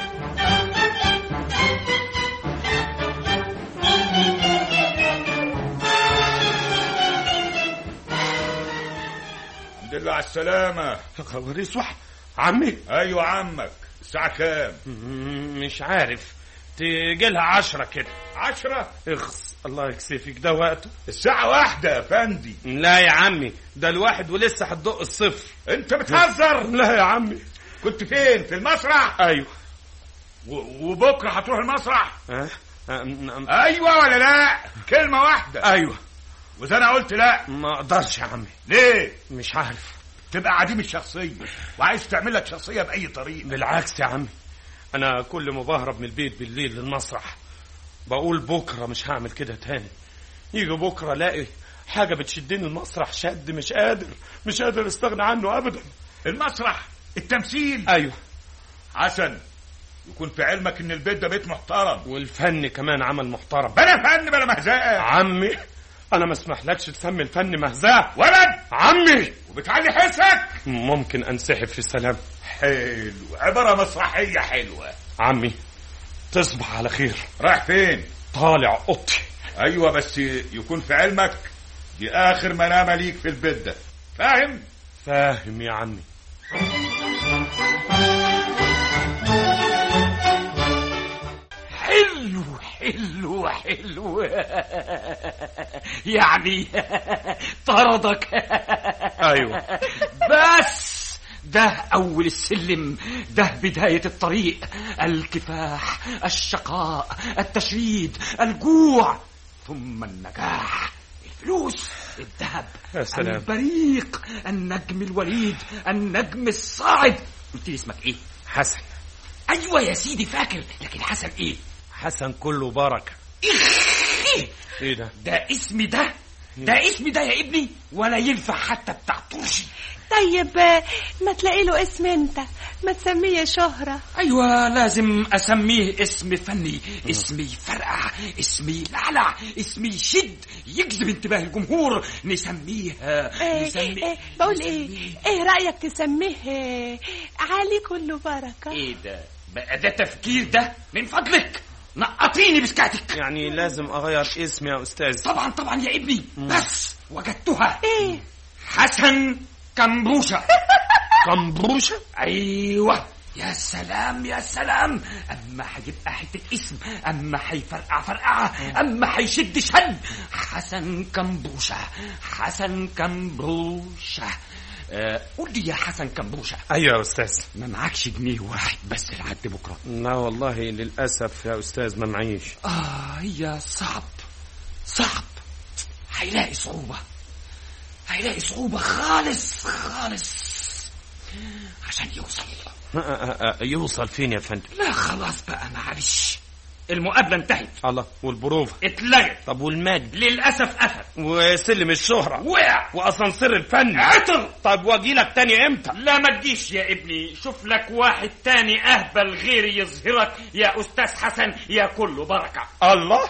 الحمد لله على السلامة خبر يسوح عمي ايوه عمك الساعة كام؟ مش عارف تجيلها عشرة كده عشرة اخص الله يكسفك ده وقته الساعة واحدة يا فندي لا يا عمي ده الواحد ولسه هتدق الصفر انت بتهزر لا يا عمي كنت فين في المسرح ايوه و- وبكرة هتروح المسرح أه؟ أه، نعم. ايوه ولا لا كلمة واحدة ايوه واذا انا قلت لا ما اقدرش يا عمي ليه مش عارف تبقى عديم الشخصية وعايز تعمل لك شخصية بأي طريقة بالعكس يا عمي انا كل ما بهرب من البيت بالليل للمسرح بقول بكره مش هعمل كده تاني يجي بكره الاقي حاجه بتشدني المسرح شد مش قادر مش قادر استغنى عنه ابدا المسرح التمثيل ايوه حسن يكون في علمك ان البيت ده بيت محترم والفن كمان عمل محترم بلا فن بلا مهزقة عمي انا ما اسمحلكش تسمي الفن مهزاه ولد عمي وبتعلي حسك ممكن انسحب في سلام حلو عبارة مسرحية حلوة عمي تصبح على خير رايح فين طالع اوضتي ايوه بس يكون في علمك دي اخر منامة ليك في البيت ده فاهم فاهم يا عمي حلو حلو حلو يعني طردك ايوه بس ده أول السلم ده بداية الطريق الكفاح الشقاء التشريد الجوع ثم النجاح الفلوس الذهب يا سلام. البريق النجم الوليد النجم الصاعد قلت لي اسمك ايه حسن ايوه يا سيدي فاكر لكن حسن ايه حسن كله بركه إيه؟ ايه ده ده اسمي ده ده اسمي ده يا ابني ولا ينفع حتى بتاع طرشي طيب آه، ما تلاقي له اسم انت ما تسميه شهرة ايوه لازم اسميه اسم فني اسمي فرقع اسمي لعلع اسمي شد يجذب انتباه الجمهور نسميه ايه نسميه ايه بقول ايه ايه رأيك تسميه آه، علي كله بركة ايه ده بقى ده تفكير ده من فضلك نقطيني بسكاتك يعني لازم اغير اسمي يا استاذ طبعا طبعا يا ابني بس وجدتها ايه حسن كمبوشة كمبروشه ايوه يا سلام يا سلام اما هيبقى حته اسم اما هيفرقع فرقعه اما هيشد شد حسن كمبوشه حسن كمبوشه آه، قول لي يا حسن كمبوشه ايوه يا استاذ ما معكش جنيه واحد بس لحد بكره لا والله للاسف يا استاذ ما معيش اه هي صعب صعب هيلاقي صعوبة هيلاقي صعوبة خالص خالص عشان يوصل أ- أ- أ- يوصل فين يا فندم لا خلاص بقى معلش المقابلة انتهت الله والبروفة اتلغت طب والمجد للأسف قفل وسلم الشهرة وقع واسانسير الفن عطل طب واجي لك تاني امتى لا ما تجيش يا ابني شوف لك واحد تاني اهبل غيري يظهرك يا استاذ حسن يا كله بركه الله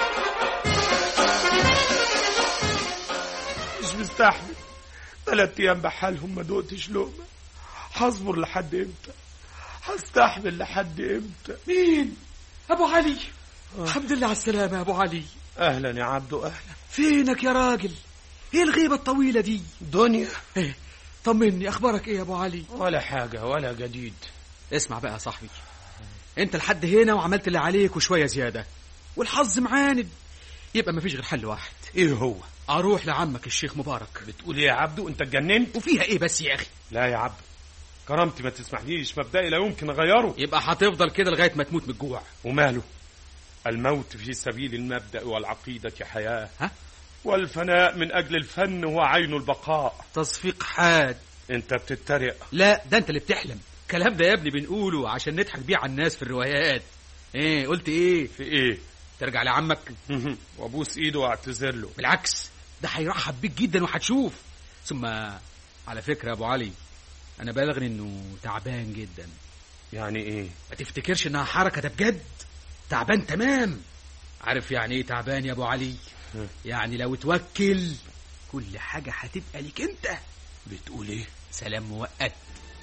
مش مستحمل ثلاث ايام بحالهم ما دقتش لقمه هصبر لحد امتى هستحمل لحد امتى مين ابو علي الحمد لله على السلامه يا ابو علي اهلا يا عبدو اهلا فينك يا راجل ايه الغيبه الطويله دي دنيا ايه طمني اخبارك ايه يا ابو علي ولا حاجه ولا جديد اسمع بقى يا صاحبي انت لحد هنا وعملت اللي عليك وشويه زياده والحظ معاند يبقى مفيش غير حل واحد ايه هو اروح لعمك الشيخ مبارك بتقول ايه يا عبدو انت اتجننت وفيها ايه بس يا اخي لا يا عبدو كرامتي ما تسمحليش مبدئي لا يمكن اغيره يبقى هتفضل كده لغايه ما تموت من الجوع وماله الموت في سبيل المبدأ والعقيدة حياة ها؟ والفناء من أجل الفن هو عين البقاء تصفيق حاد أنت بتتريق لا ده انت اللي بتحلم الكلام ده يا ابني بنقوله عشان نضحك بيه على الناس في الروايات ايه قلت ايه في ايه ترجع لعمك وابوس ايده واعتذر له بالعكس ده هيرحب بيك جدا وهتشوف ثم على فكره يا ابو علي انا بالغني انه تعبان جدا يعني ايه ما تفتكرش انها حركه ده بجد تعبان تمام عارف يعني ايه تعبان يا ابو علي يعني لو توكل كل حاجه هتبقى ليك انت بتقول ايه سلام مؤقت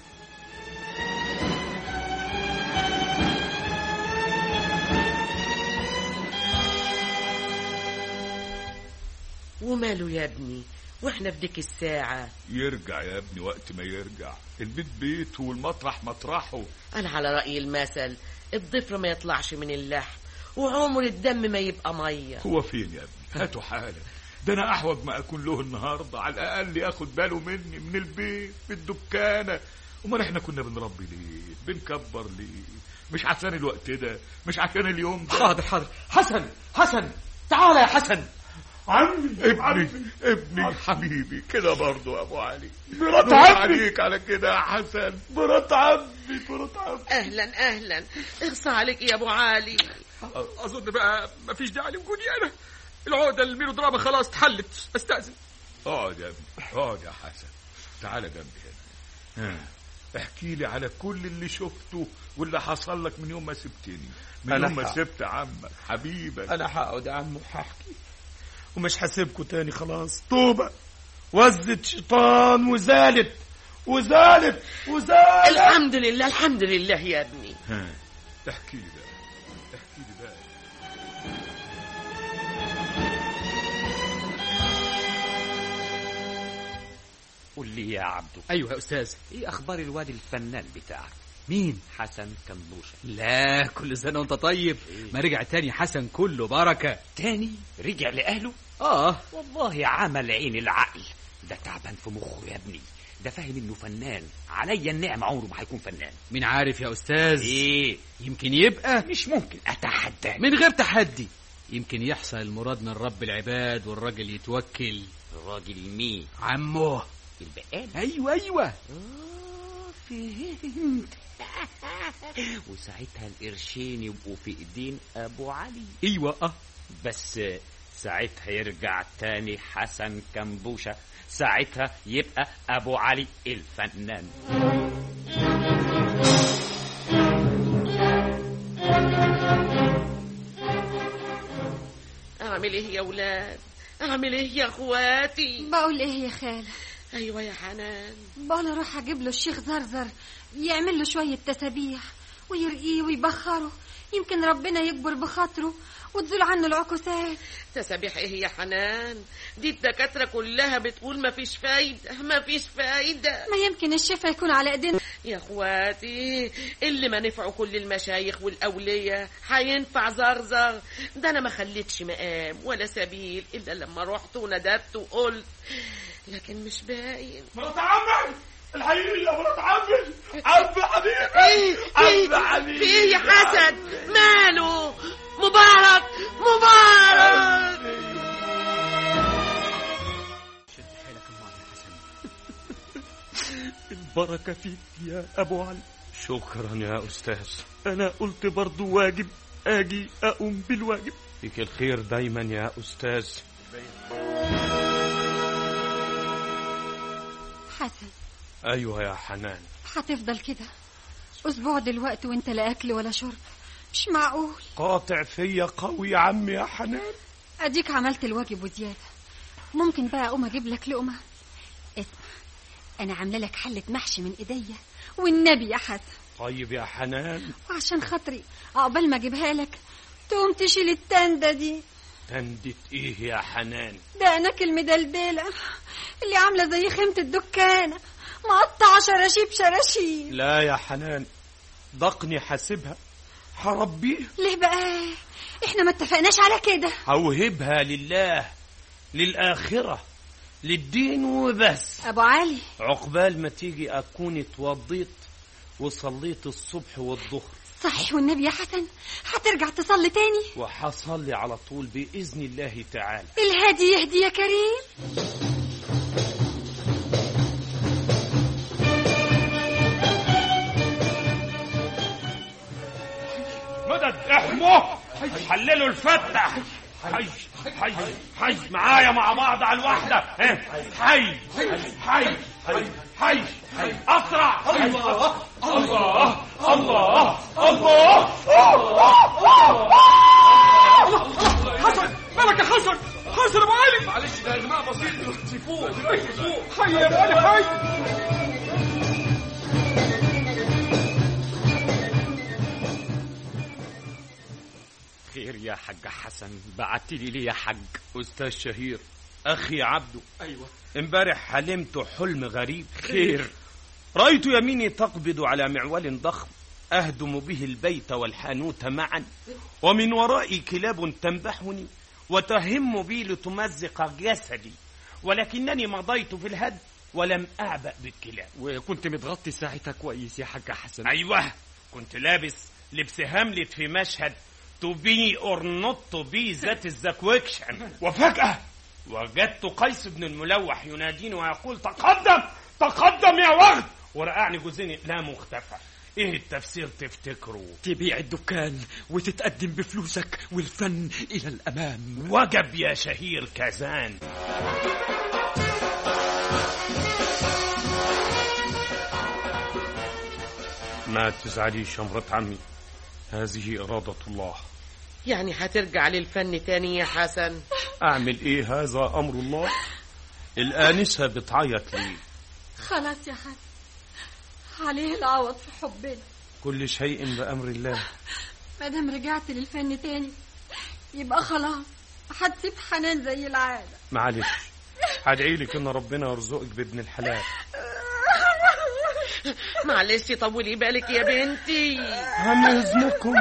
وماله يا ابني واحنا في ديك الساعة يرجع يا ابني وقت ما يرجع البيت بيته والمطرح مطرحه أنا على رأي المثل الضفر ما يطلعش من اللحم وعمر الدم ما يبقى مية هو فين يا ابني هاتوا حالا ده انا احوج ما اكون له النهارده على الاقل ياخد باله مني من البيت في الدكانه امال احنا كنا بنربي ليه بنكبر ليه مش عشان الوقت ده مش عشان اليوم ده حاضر حاضر حسن حسن تعال يا حسن عمي ابني ابني حبيبي كده برضه يا ابو علي مرات نور عمي. عليك على كده يا حسن مرات عمي مرات عمي أهلا أهلا اغصى عليك يا أبو علي اظن بقى مفيش داعي لوجودي انا العقده الميلودراما خلاص اتحلت استاذن اقعد يا ابني اقعد يا حسن تعالى جنبي هنا ها، احكي لي على كل اللي شفته واللي حصل لك من يوم ما سبتني من أنا يوم ما ح- سبت عمك حبيبك انا هقعد يا عم وهحكي ومش هسيبكوا تاني خلاص توبه وزت شيطان وزالت وزالت وزالت الحمد لله الحمد لله يا ابني ها احكي لي بقى احكي لي بقى قول لي يا عبدو ايوه يا استاذ ايه اخبار الواد الفنان بتاعك مين حسن كمبوشه لا كل سنه وانت طيب ما رجع تاني حسن كله بركه تاني رجع لاهله اه والله عمل عين العقل ده تعبان في مخه يا ابني ده فاهم انه فنان عليا النعمة عمره ما هيكون فنان مين عارف يا استاذ ايه يمكن يبقى مش ممكن اتحدى من غير تحدي يمكن يحصل المراد من رب العباد والراجل يتوكل الراجل مين عمه البقال ايوه ايوه آه، فهمت وساعتها القرشين يبقوا في ايدين ابو علي ايوه اه بس ساعتها يرجع تاني حسن كمبوشة ساعتها يبقى ابو علي الفنان اعمل ايه يا ولاد اعمل ايه يا اخواتي بقول ايه يا خالة ايوه يا حنان بقول اروح اجيب له الشيخ زرزر يعمل له شوية تسابيح ويرقيه ويبخره يمكن ربنا يكبر بخاطره وتزول عنه العكوسات تسابيح ايه يا حنان دي الدكاترة كلها بتقول مفيش فايدة مفيش فايدة ما يمكن الشفا يكون على ايدينا يا اخواتي اللي ما نفعوا كل المشايخ والاولياء هينفع زرزر ده انا ما خليتش مقام ولا سبيل الا لما رحت وندبت وقلت لكن مش باين مرات عمي الحقيقي يا مرات عمي عم حبيبي ايه في عم حبيبي في ايه يا حسن ماله مبارك مبارك البركة فيك يا ابو علي شكرا يا استاذ انا قلت برضو واجب اجي اقوم بالواجب فيك الخير دايما يا استاذ حسن ايوه يا حنان هتفضل كده اسبوع دلوقتي وانت لا اكل ولا شرب مش معقول قاطع فيا قوي يا عم يا حنان اديك عملت الواجب وزياده ممكن بقى اقوم اجيب لك لقمه اسمع انا عامله لك حله محشي من ايديا والنبي يا حسن طيب يا حنان وعشان خاطري عقبال ما اجيبها لك تقوم تشيل التندة دي تندت ايه يا حنان دقنك المدلدلة اللي عاملة زي خيمة الدكانة مقطعة شراشيب شراشيب لا يا حنان ضقني حاسبها هربيه ليه بقى احنا ما اتفقناش على كده هوهبها لله للآخرة للدين وبس ابو علي عقبال ما تيجي أكون اتوضيت وصليت الصبح والظهر صحيح والنبي يا حسن هترجع تصلي تاني وحصلي على طول بإذن الله تعالى الهادي يهدي يا كريم مدد احموه حللوا الفتة حي حي حي معايا مع بعض على الواحدة اه، حي حي حي حي أسرع الله الله الله الله حسن مالك يا حسن حسن ابو علي معلش ده اغماء بسيط تفوق تفوق حي يا ابو علي حي خير يا حاج حسن بعت لي ليه يا حاج أستاذ شهير أخي عبده ايوه امبارح حلمت حلم غريب خير رأيت يميني تقبض على معول ضخم أهدم به البيت والحانوت معا ومن ورائي كلاب تنبحني وتهم بي لتمزق جسدي ولكنني مضيت في الهد ولم أعبأ بالكلاب وكنت متغطي ساعتها كويس يا حاج حسن أيوه كنت لابس لبس هاملت في مشهد to be or not to be ذات الزكوكشن وفجأة وجدت قيس بن الملوح يناديني ويقول تقدم تقدم يا وغد ورقعني جوزيني لا مختفى ايه التفسير تفتكروا تبيع الدكان وتتقدم بفلوسك والفن إلى الأمام وجب يا شهير كزان ما تزعليش يا مرات عمي هذه إرادة الله يعني هترجع للفن تاني يا حسن أعمل إيه هذا أمر الله الآنسة بتعيط لي خلاص يا حسن عليه العوض في حبنا كل شيء بأمر الله ما دام رجعت للفن تاني يبقى خلاص هتسيب حنان زي العادة معلش هدعي لك ان ربنا يرزقك بابن الحلال معلش طولي بالك يا بنتي عن اذنكم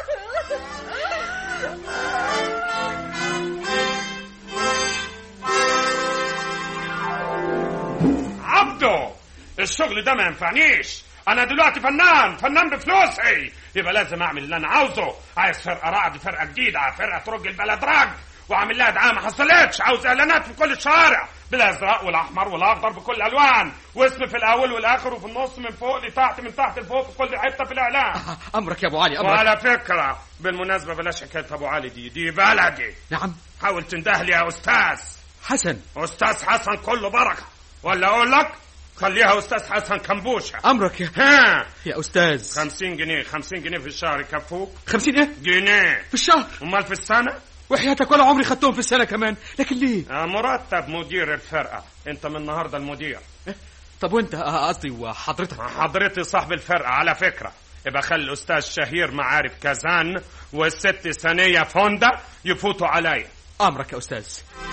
عبده الشغل ده ما ينفعنيش انا دلوقتي فنان فنان بفلوسي يبقى لازم اعمل اللي انا عاوزه عايز فرقه رعد فرقه جديده فرقه ترج البلد رج واعمل لها دعايه ما حصلتش عاوز اعلانات في كل الشوارع بالازرق والاحمر والاخضر بكل الالوان واسم في الاول والاخر وفي النص من فوق لتحت من تحت لفوق في كل حته في الاعلان امرك يا ابو علي امرك وعلى فكره بالمناسبه بلاش حكايه ابو علي دي دي بلدي نعم حاول تنده لي يا استاذ حسن استاذ حسن كله بركه ولا اقول لك خليها استاذ حسن كمبوشه امرك يا ها يا استاذ 50 جنيه 50 جنيه في الشهر يكفوك 50 ايه جنيه في الشهر امال في السنه وحياتك ولا عمري خدتهم في السنه كمان لكن ليه آه، مرتب مدير الفرقه انت من النهارده المدير طب وانت آه، قصدي وحضرتك حضرتي صاحب الفرقه على فكره يبقى خلي الاستاذ شهير معارف كازان والست ثانيه فوندا يفوتوا عليا امرك يا استاذ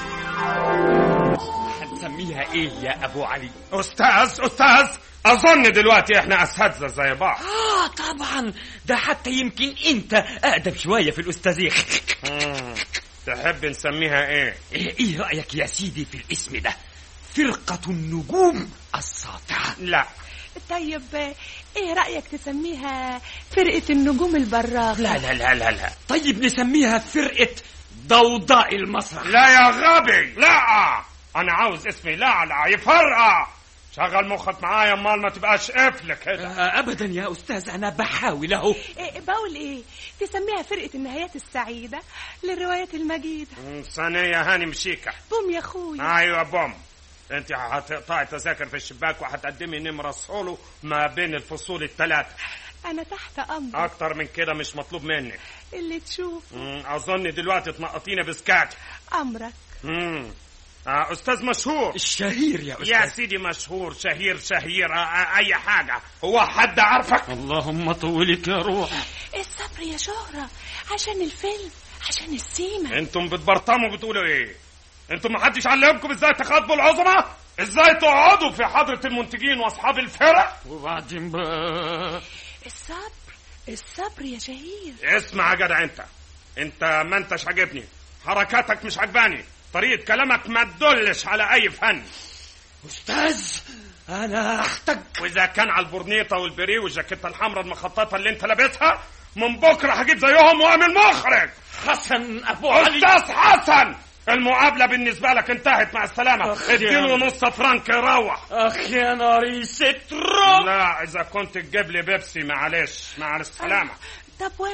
هنسميها ايه يا ابو علي استاذ استاذ اظن دلوقتي احنا اساتذه زي بعض اه طبعا ده حتى يمكن انت اقدم شويه في الاستاذيه مم. تحب نسميها ايه ايه رايك يا سيدي في الاسم ده فرقه النجوم الساطعه لا طيب ايه رأيك تسميها فرقة النجوم البراغة لا لا لا لا لا طيب نسميها فرقه ضوضاء المسرح لا يا غبي لا انا عاوز اسمي لعلع يفرقع شغل مخك معايا امال ما تبقاش قفل كده آه ابدا يا استاذ انا بحاول اهو إيه بقول ايه تسميها فرقة النهايات السعيدة للروايات المجيدة مم، ثانية هاني مشيكة بوم يا اخويا ايوه بوم انت هتقطعي تذاكر في الشباك وهتقدمي نمرة سولو ما بين الفصول الثلاثة انا تحت امرك اكتر من كده مش مطلوب منك اللي تشوف مم، اظن دلوقتي تنقطيني بسكات امرك مم. آه استاذ مشهور الشهير يا استاذ يا سيدي مشهور شهير شهير آه آه اي حاجة هو حد عارفك اللهم طولك يا روح الصبر يا شهرة عشان الفيلم عشان السيما انتم بتبرطموا بتقولوا ايه انتم ما حدش علمكم ازاي تخاطبوا العظماء ازاي تقعدوا في حضرة المنتجين واصحاب الفرق وبعدين بقى الصبر الصبر يا شهير اسمع يا جدع انت انت ما انتش عاجبني حركاتك مش عجباني طريقة كلامك ما تدلش على اي فن استاذ انا احتاج واذا كان على البورنيطة والبريه والجاكيتة الحمراء المخططة اللي انت لابسها من بكرة هجيب زيهم واعمل مخرج حسن ابو علي استاذ حسن المقابلة بالنسبة لك انتهت مع السلامة أخ يا- اديله نص فرنك يروح اخ يا ناري سترة لا اذا كنت تجيب لي بيبسي معلش مع السلامة طب وانا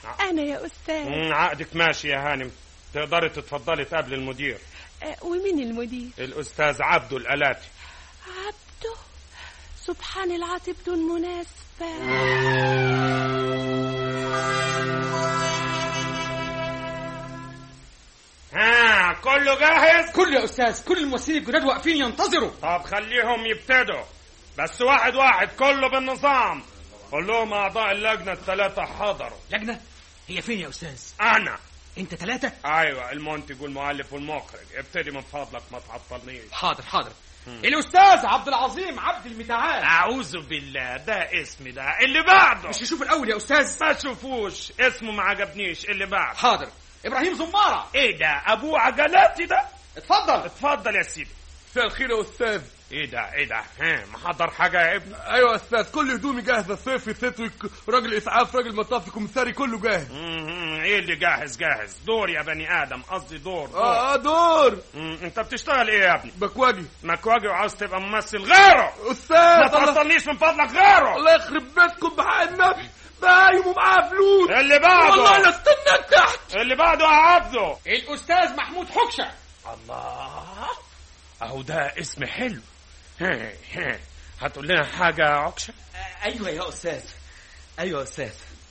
انا يا استاذ مم، عقدك ماشي يا هانم تقدري تتفضلي تقابل المدير آه، ومين المدير الاستاذ عبده الالاتي عبده سبحان العاطي بدون مناسبة ها كله جاهز كل يا استاذ كل الممثلين الجداد واقفين ينتظروا طب خليهم يبتدوا بس واحد واحد كله بالنظام قول لهم اعضاء اللجنه الثلاثه حضروا لجنه هي فين يا استاذ انا انت ثلاثه ايوه المنتج والمؤلف والمخرج ابتدي من فضلك ما تعطلنيش حاضر حاضر الاستاذ عبد العظيم عبد المتعال اعوذ بالله ده اسمي ده اللي بعده مش نشوف الاول يا استاذ ما تشوفوش اسمه ما عجبنيش اللي بعده حاضر ابراهيم زماره ايه ده ابوه عجلاتي ده اتفضل اتفضل يا سيدي مساء الخير يا استاذ ايه ده ايه ده ها محضر حاجه يا ابني ايوه يا استاذ كل هدومي جاهزه صيفي ستوي راجل اسعاف راجل مطافي كومساري كله جاهز مم، ايه اللي جاهز جاهز دور يا بني ادم قصدي دور دور اه اه دور مم، انت بتشتغل ايه يا ابني بكواجي مكواجي وعاوز تبقى ممثل غيره استاذ ما الله, تعطلنيش من فضلك غيره الله يخرب بيتكم بحق النبي بايم ومعاه فلوس اللي بعده والله لا استناك تحت اللي بعده يا عبده الاستاذ محمود حكشه الله اهو ده اسم حلو ها ها هتقول لنا حاجه يا عكشه ايوه يا استاذ ايوه يا استاذ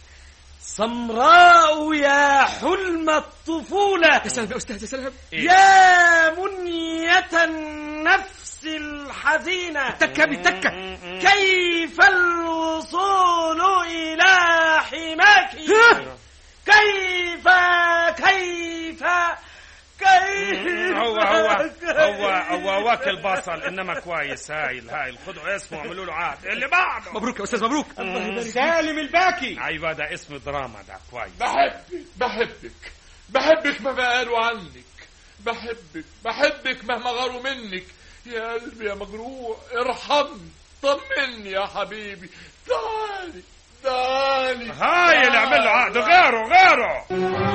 سمراء يا حلم الطفولة يا سلام يا استاذ يا سلام يا منية النفس الحزينة تكه بالتكه كيف الوصول إلى حماك كيف كيف كيف هو هو هو هو واكل بصل انما كويس هايل هايل خدوا اسمه واعملوا له عقد اللي بعده مبروك يا استاذ مبروك سالم الباكي ايوه ده اسم دراما ده كويس بحبك بحبك بحبك مهما قالوا عنك بحبك بحبك مهما غاروا منك يا قلبي يا مجروح ارحمني طمني يا حبيبي تعالي تعالي هايل اعمل له عقد غيره غيره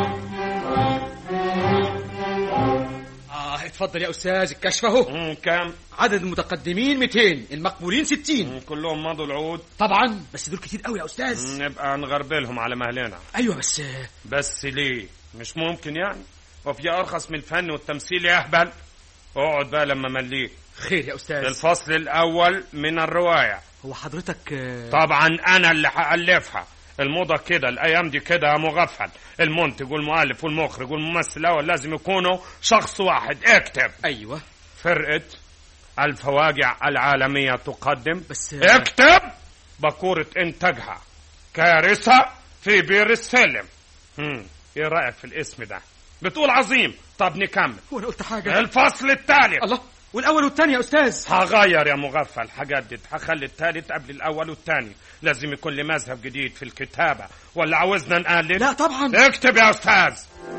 اه اتفضل يا استاذ الكشف اهو مم، كام عدد المتقدمين 200 المقبولين 60 مم، كلهم مضوا العقود طبعا بس دول كتير قوي يا استاذ نبقى نغربلهم على مهلنا ايوه بس بس ليه مش ممكن يعني وفي ارخص من الفن والتمثيل يا اهبل اقعد بقى لما مليك خير يا استاذ الفصل الاول من الروايه هو حضرتك آه، طبعا انا اللي هالفها الموضة كده الايام دي كده يا مغفل المنتج والمؤلف والمخرج والممثل الاول لازم يكونوا شخص واحد اكتب ايوه فرقة الفواجع العالمية تقدم بس آه، اكتب بكورة انتاجها كارثة في بير السلم هم. ايه رأيك في الاسم ده بتقول عظيم طب نكمل هو انا قلت حاجه الفصل الثالث الله والاول والثاني يا استاذ هغير يا مغفل هجدد هخلي الثالث قبل الاول والثاني لازم يكون لي مذهب جديد في الكتابة ولا عاوزنا نقلل لا طبعا اكتب يا استاذ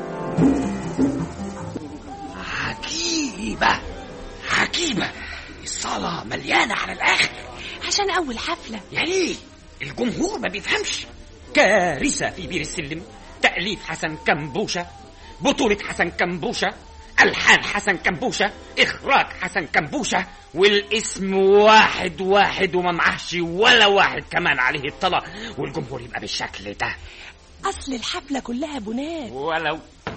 عجيبة عجيبة الصالة مليانة على الآخر عشان أول حفلة يا ليه الجمهور ما بيفهمش كارثة في بير السلم تأليف حسن كمبوشة بطولة حسن كمبوشة ألحان حسن كمبوشة إخراج حسن كمبوشة والاسم واحد واحد وما معهش ولا واحد كمان عليه الطلاق والجمهور يبقى بالشكل ده أصل الحفلة كلها بنات ولو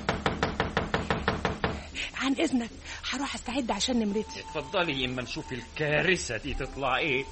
عن إذنك هروح أستعد عشان نمرتي اتفضلي اما نشوف الكارثة دي تطلع ايه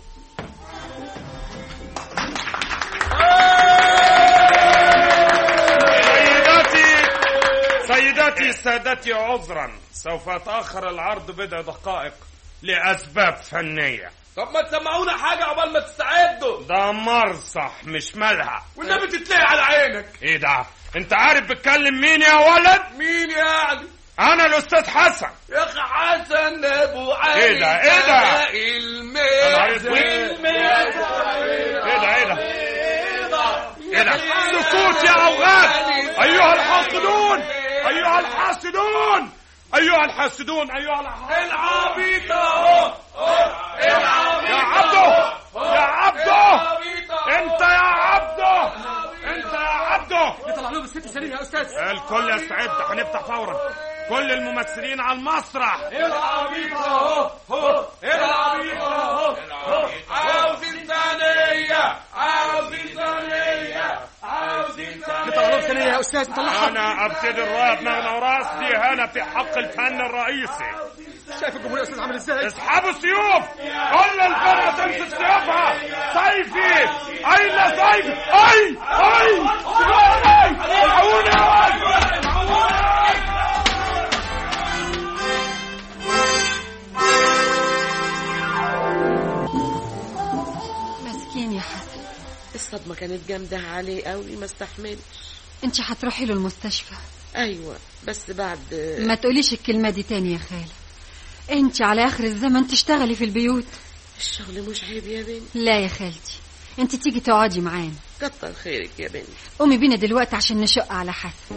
سيداتي سيداتي سادتي عذرا سوف أتأخر العرض بضع دقائق لأسباب فنية طب ما تسمعونا حاجة عقبال ما تستعدوا ده مرصح مش ملهى والنبي تتلاقي على عينك ايه ده انت عارف بتكلم مين يا ولد مين يعني انا الاستاذ حسن يا اخي حسن ابو علي إيه ده؟ إيه ده؟ نهار الميزة أسود. ايه ده ايه ده ايه ده سكوت يا اوغاد ايها الحاسدون ايها الحاسدون ايها الحاسدون ايها الحاسدون العبيط اهو يا عبده يا عبده انت يا عبده انت يا عبده يطلع لهم الست سليم يا استاذ الكل يستعد هنفتح فورا كل الممثلين على المسرح العبيط اهو هو العبيط اهو عاوزين ثانية عاوزين ثانية عاوزين ثانية نطلع له ثانيه يا استاذ نطلعها انا ابتدي الراب نغمه وراس دي هنا في حق الفن الرئيسي شايف الجمهور يا استاذ عامل ازاي اسحبوا السيوف كل الفرقه تمسك سيوفها سيفي اين سيفي اي اي سيبوني الحقوني يا مسكين يا حسن الصدمة كانت جامدة عليه قوي ما استحملش انت هتروحي له المستشفى ايوه بس بعد ما تقوليش الكلمة دي تاني يا خالة انت على اخر الزمن تشتغلي في البيوت الشغل مش عيب يا بنت لا يا خالتي انت تيجي تقعدي معانا كتر خيرك يا بنت قومي بينا دلوقتي عشان نشق على حسن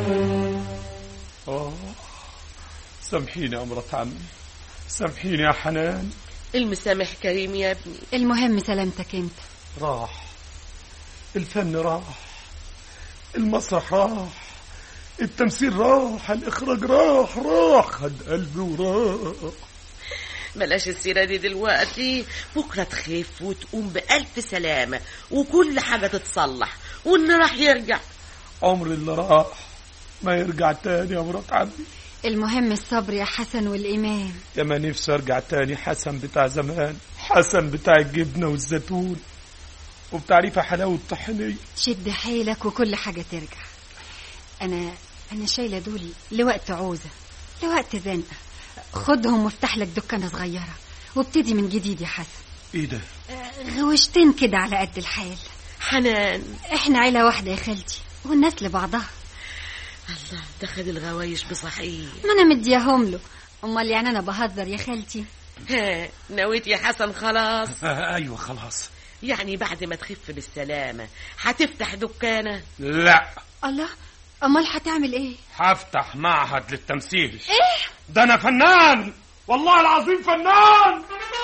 آه سامحيني يا مرات عمي سامحيني يا حنان المسامح كريم يا ابني المهم سلامتك انت راح الفن راح المسرح راح التمثيل راح الإخراج راح راح خد قلبي وراح بلاش السيرة دي دلوقتي بكرة تخف وتقوم بألف سلامة وكل حاجة تتصلح واللي راح يرجع عمر اللي راح ما يرجع تاني يا مرات عمي المهم الصبر يا حسن والإيمان يا ما نفسي ارجع تاني حسن بتاع زمان حسن بتاع الجبنة والزيتون وبتعريف حلاوة الطحينية شد حيلك وكل حاجة ترجع أنا أنا شايلة دول لوقت عوزة لوقت زنقة خدهم وافتح لك دكانة صغيرة وابتدي من جديد يا حسن ايه ده غوشتين كده على قد الحال حنان احنا عيلة واحدة يا خالتي والناس لبعضها الله ده خد الغوايش بصحيح ما انا مدياهم له امال يعني انا بهزر يا خالتي ها نويت يا حسن خلاص آه ايوه خلاص يعني بعد ما تخف بالسلامة هتفتح دكانة لا الله امال هتعمل ايه هفتح معهد للتمثيل ايه ده انا فنان والله العظيم فنان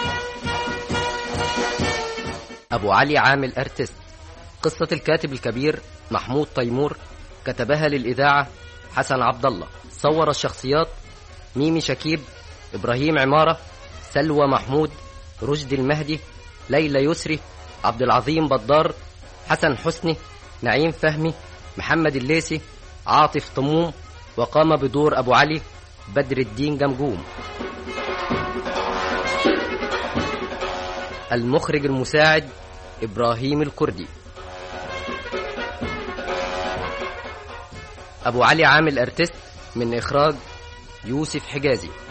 أبو علي عامل أرتست قصة الكاتب الكبير محمود تيمور كتبها للإذاعة حسن عبد الله صور الشخصيات ميمي شكيب إبراهيم عمارة سلوى محمود رشدي المهدي ليلى يسري عبد العظيم بدار حسن حسني نعيم فهمي محمد الليسي عاطف طموم وقام بدور أبو علي بدر الدين جمجوم المخرج المساعد إبراهيم الكردي أبو علي عامل أرتست من إخراج يوسف حجازي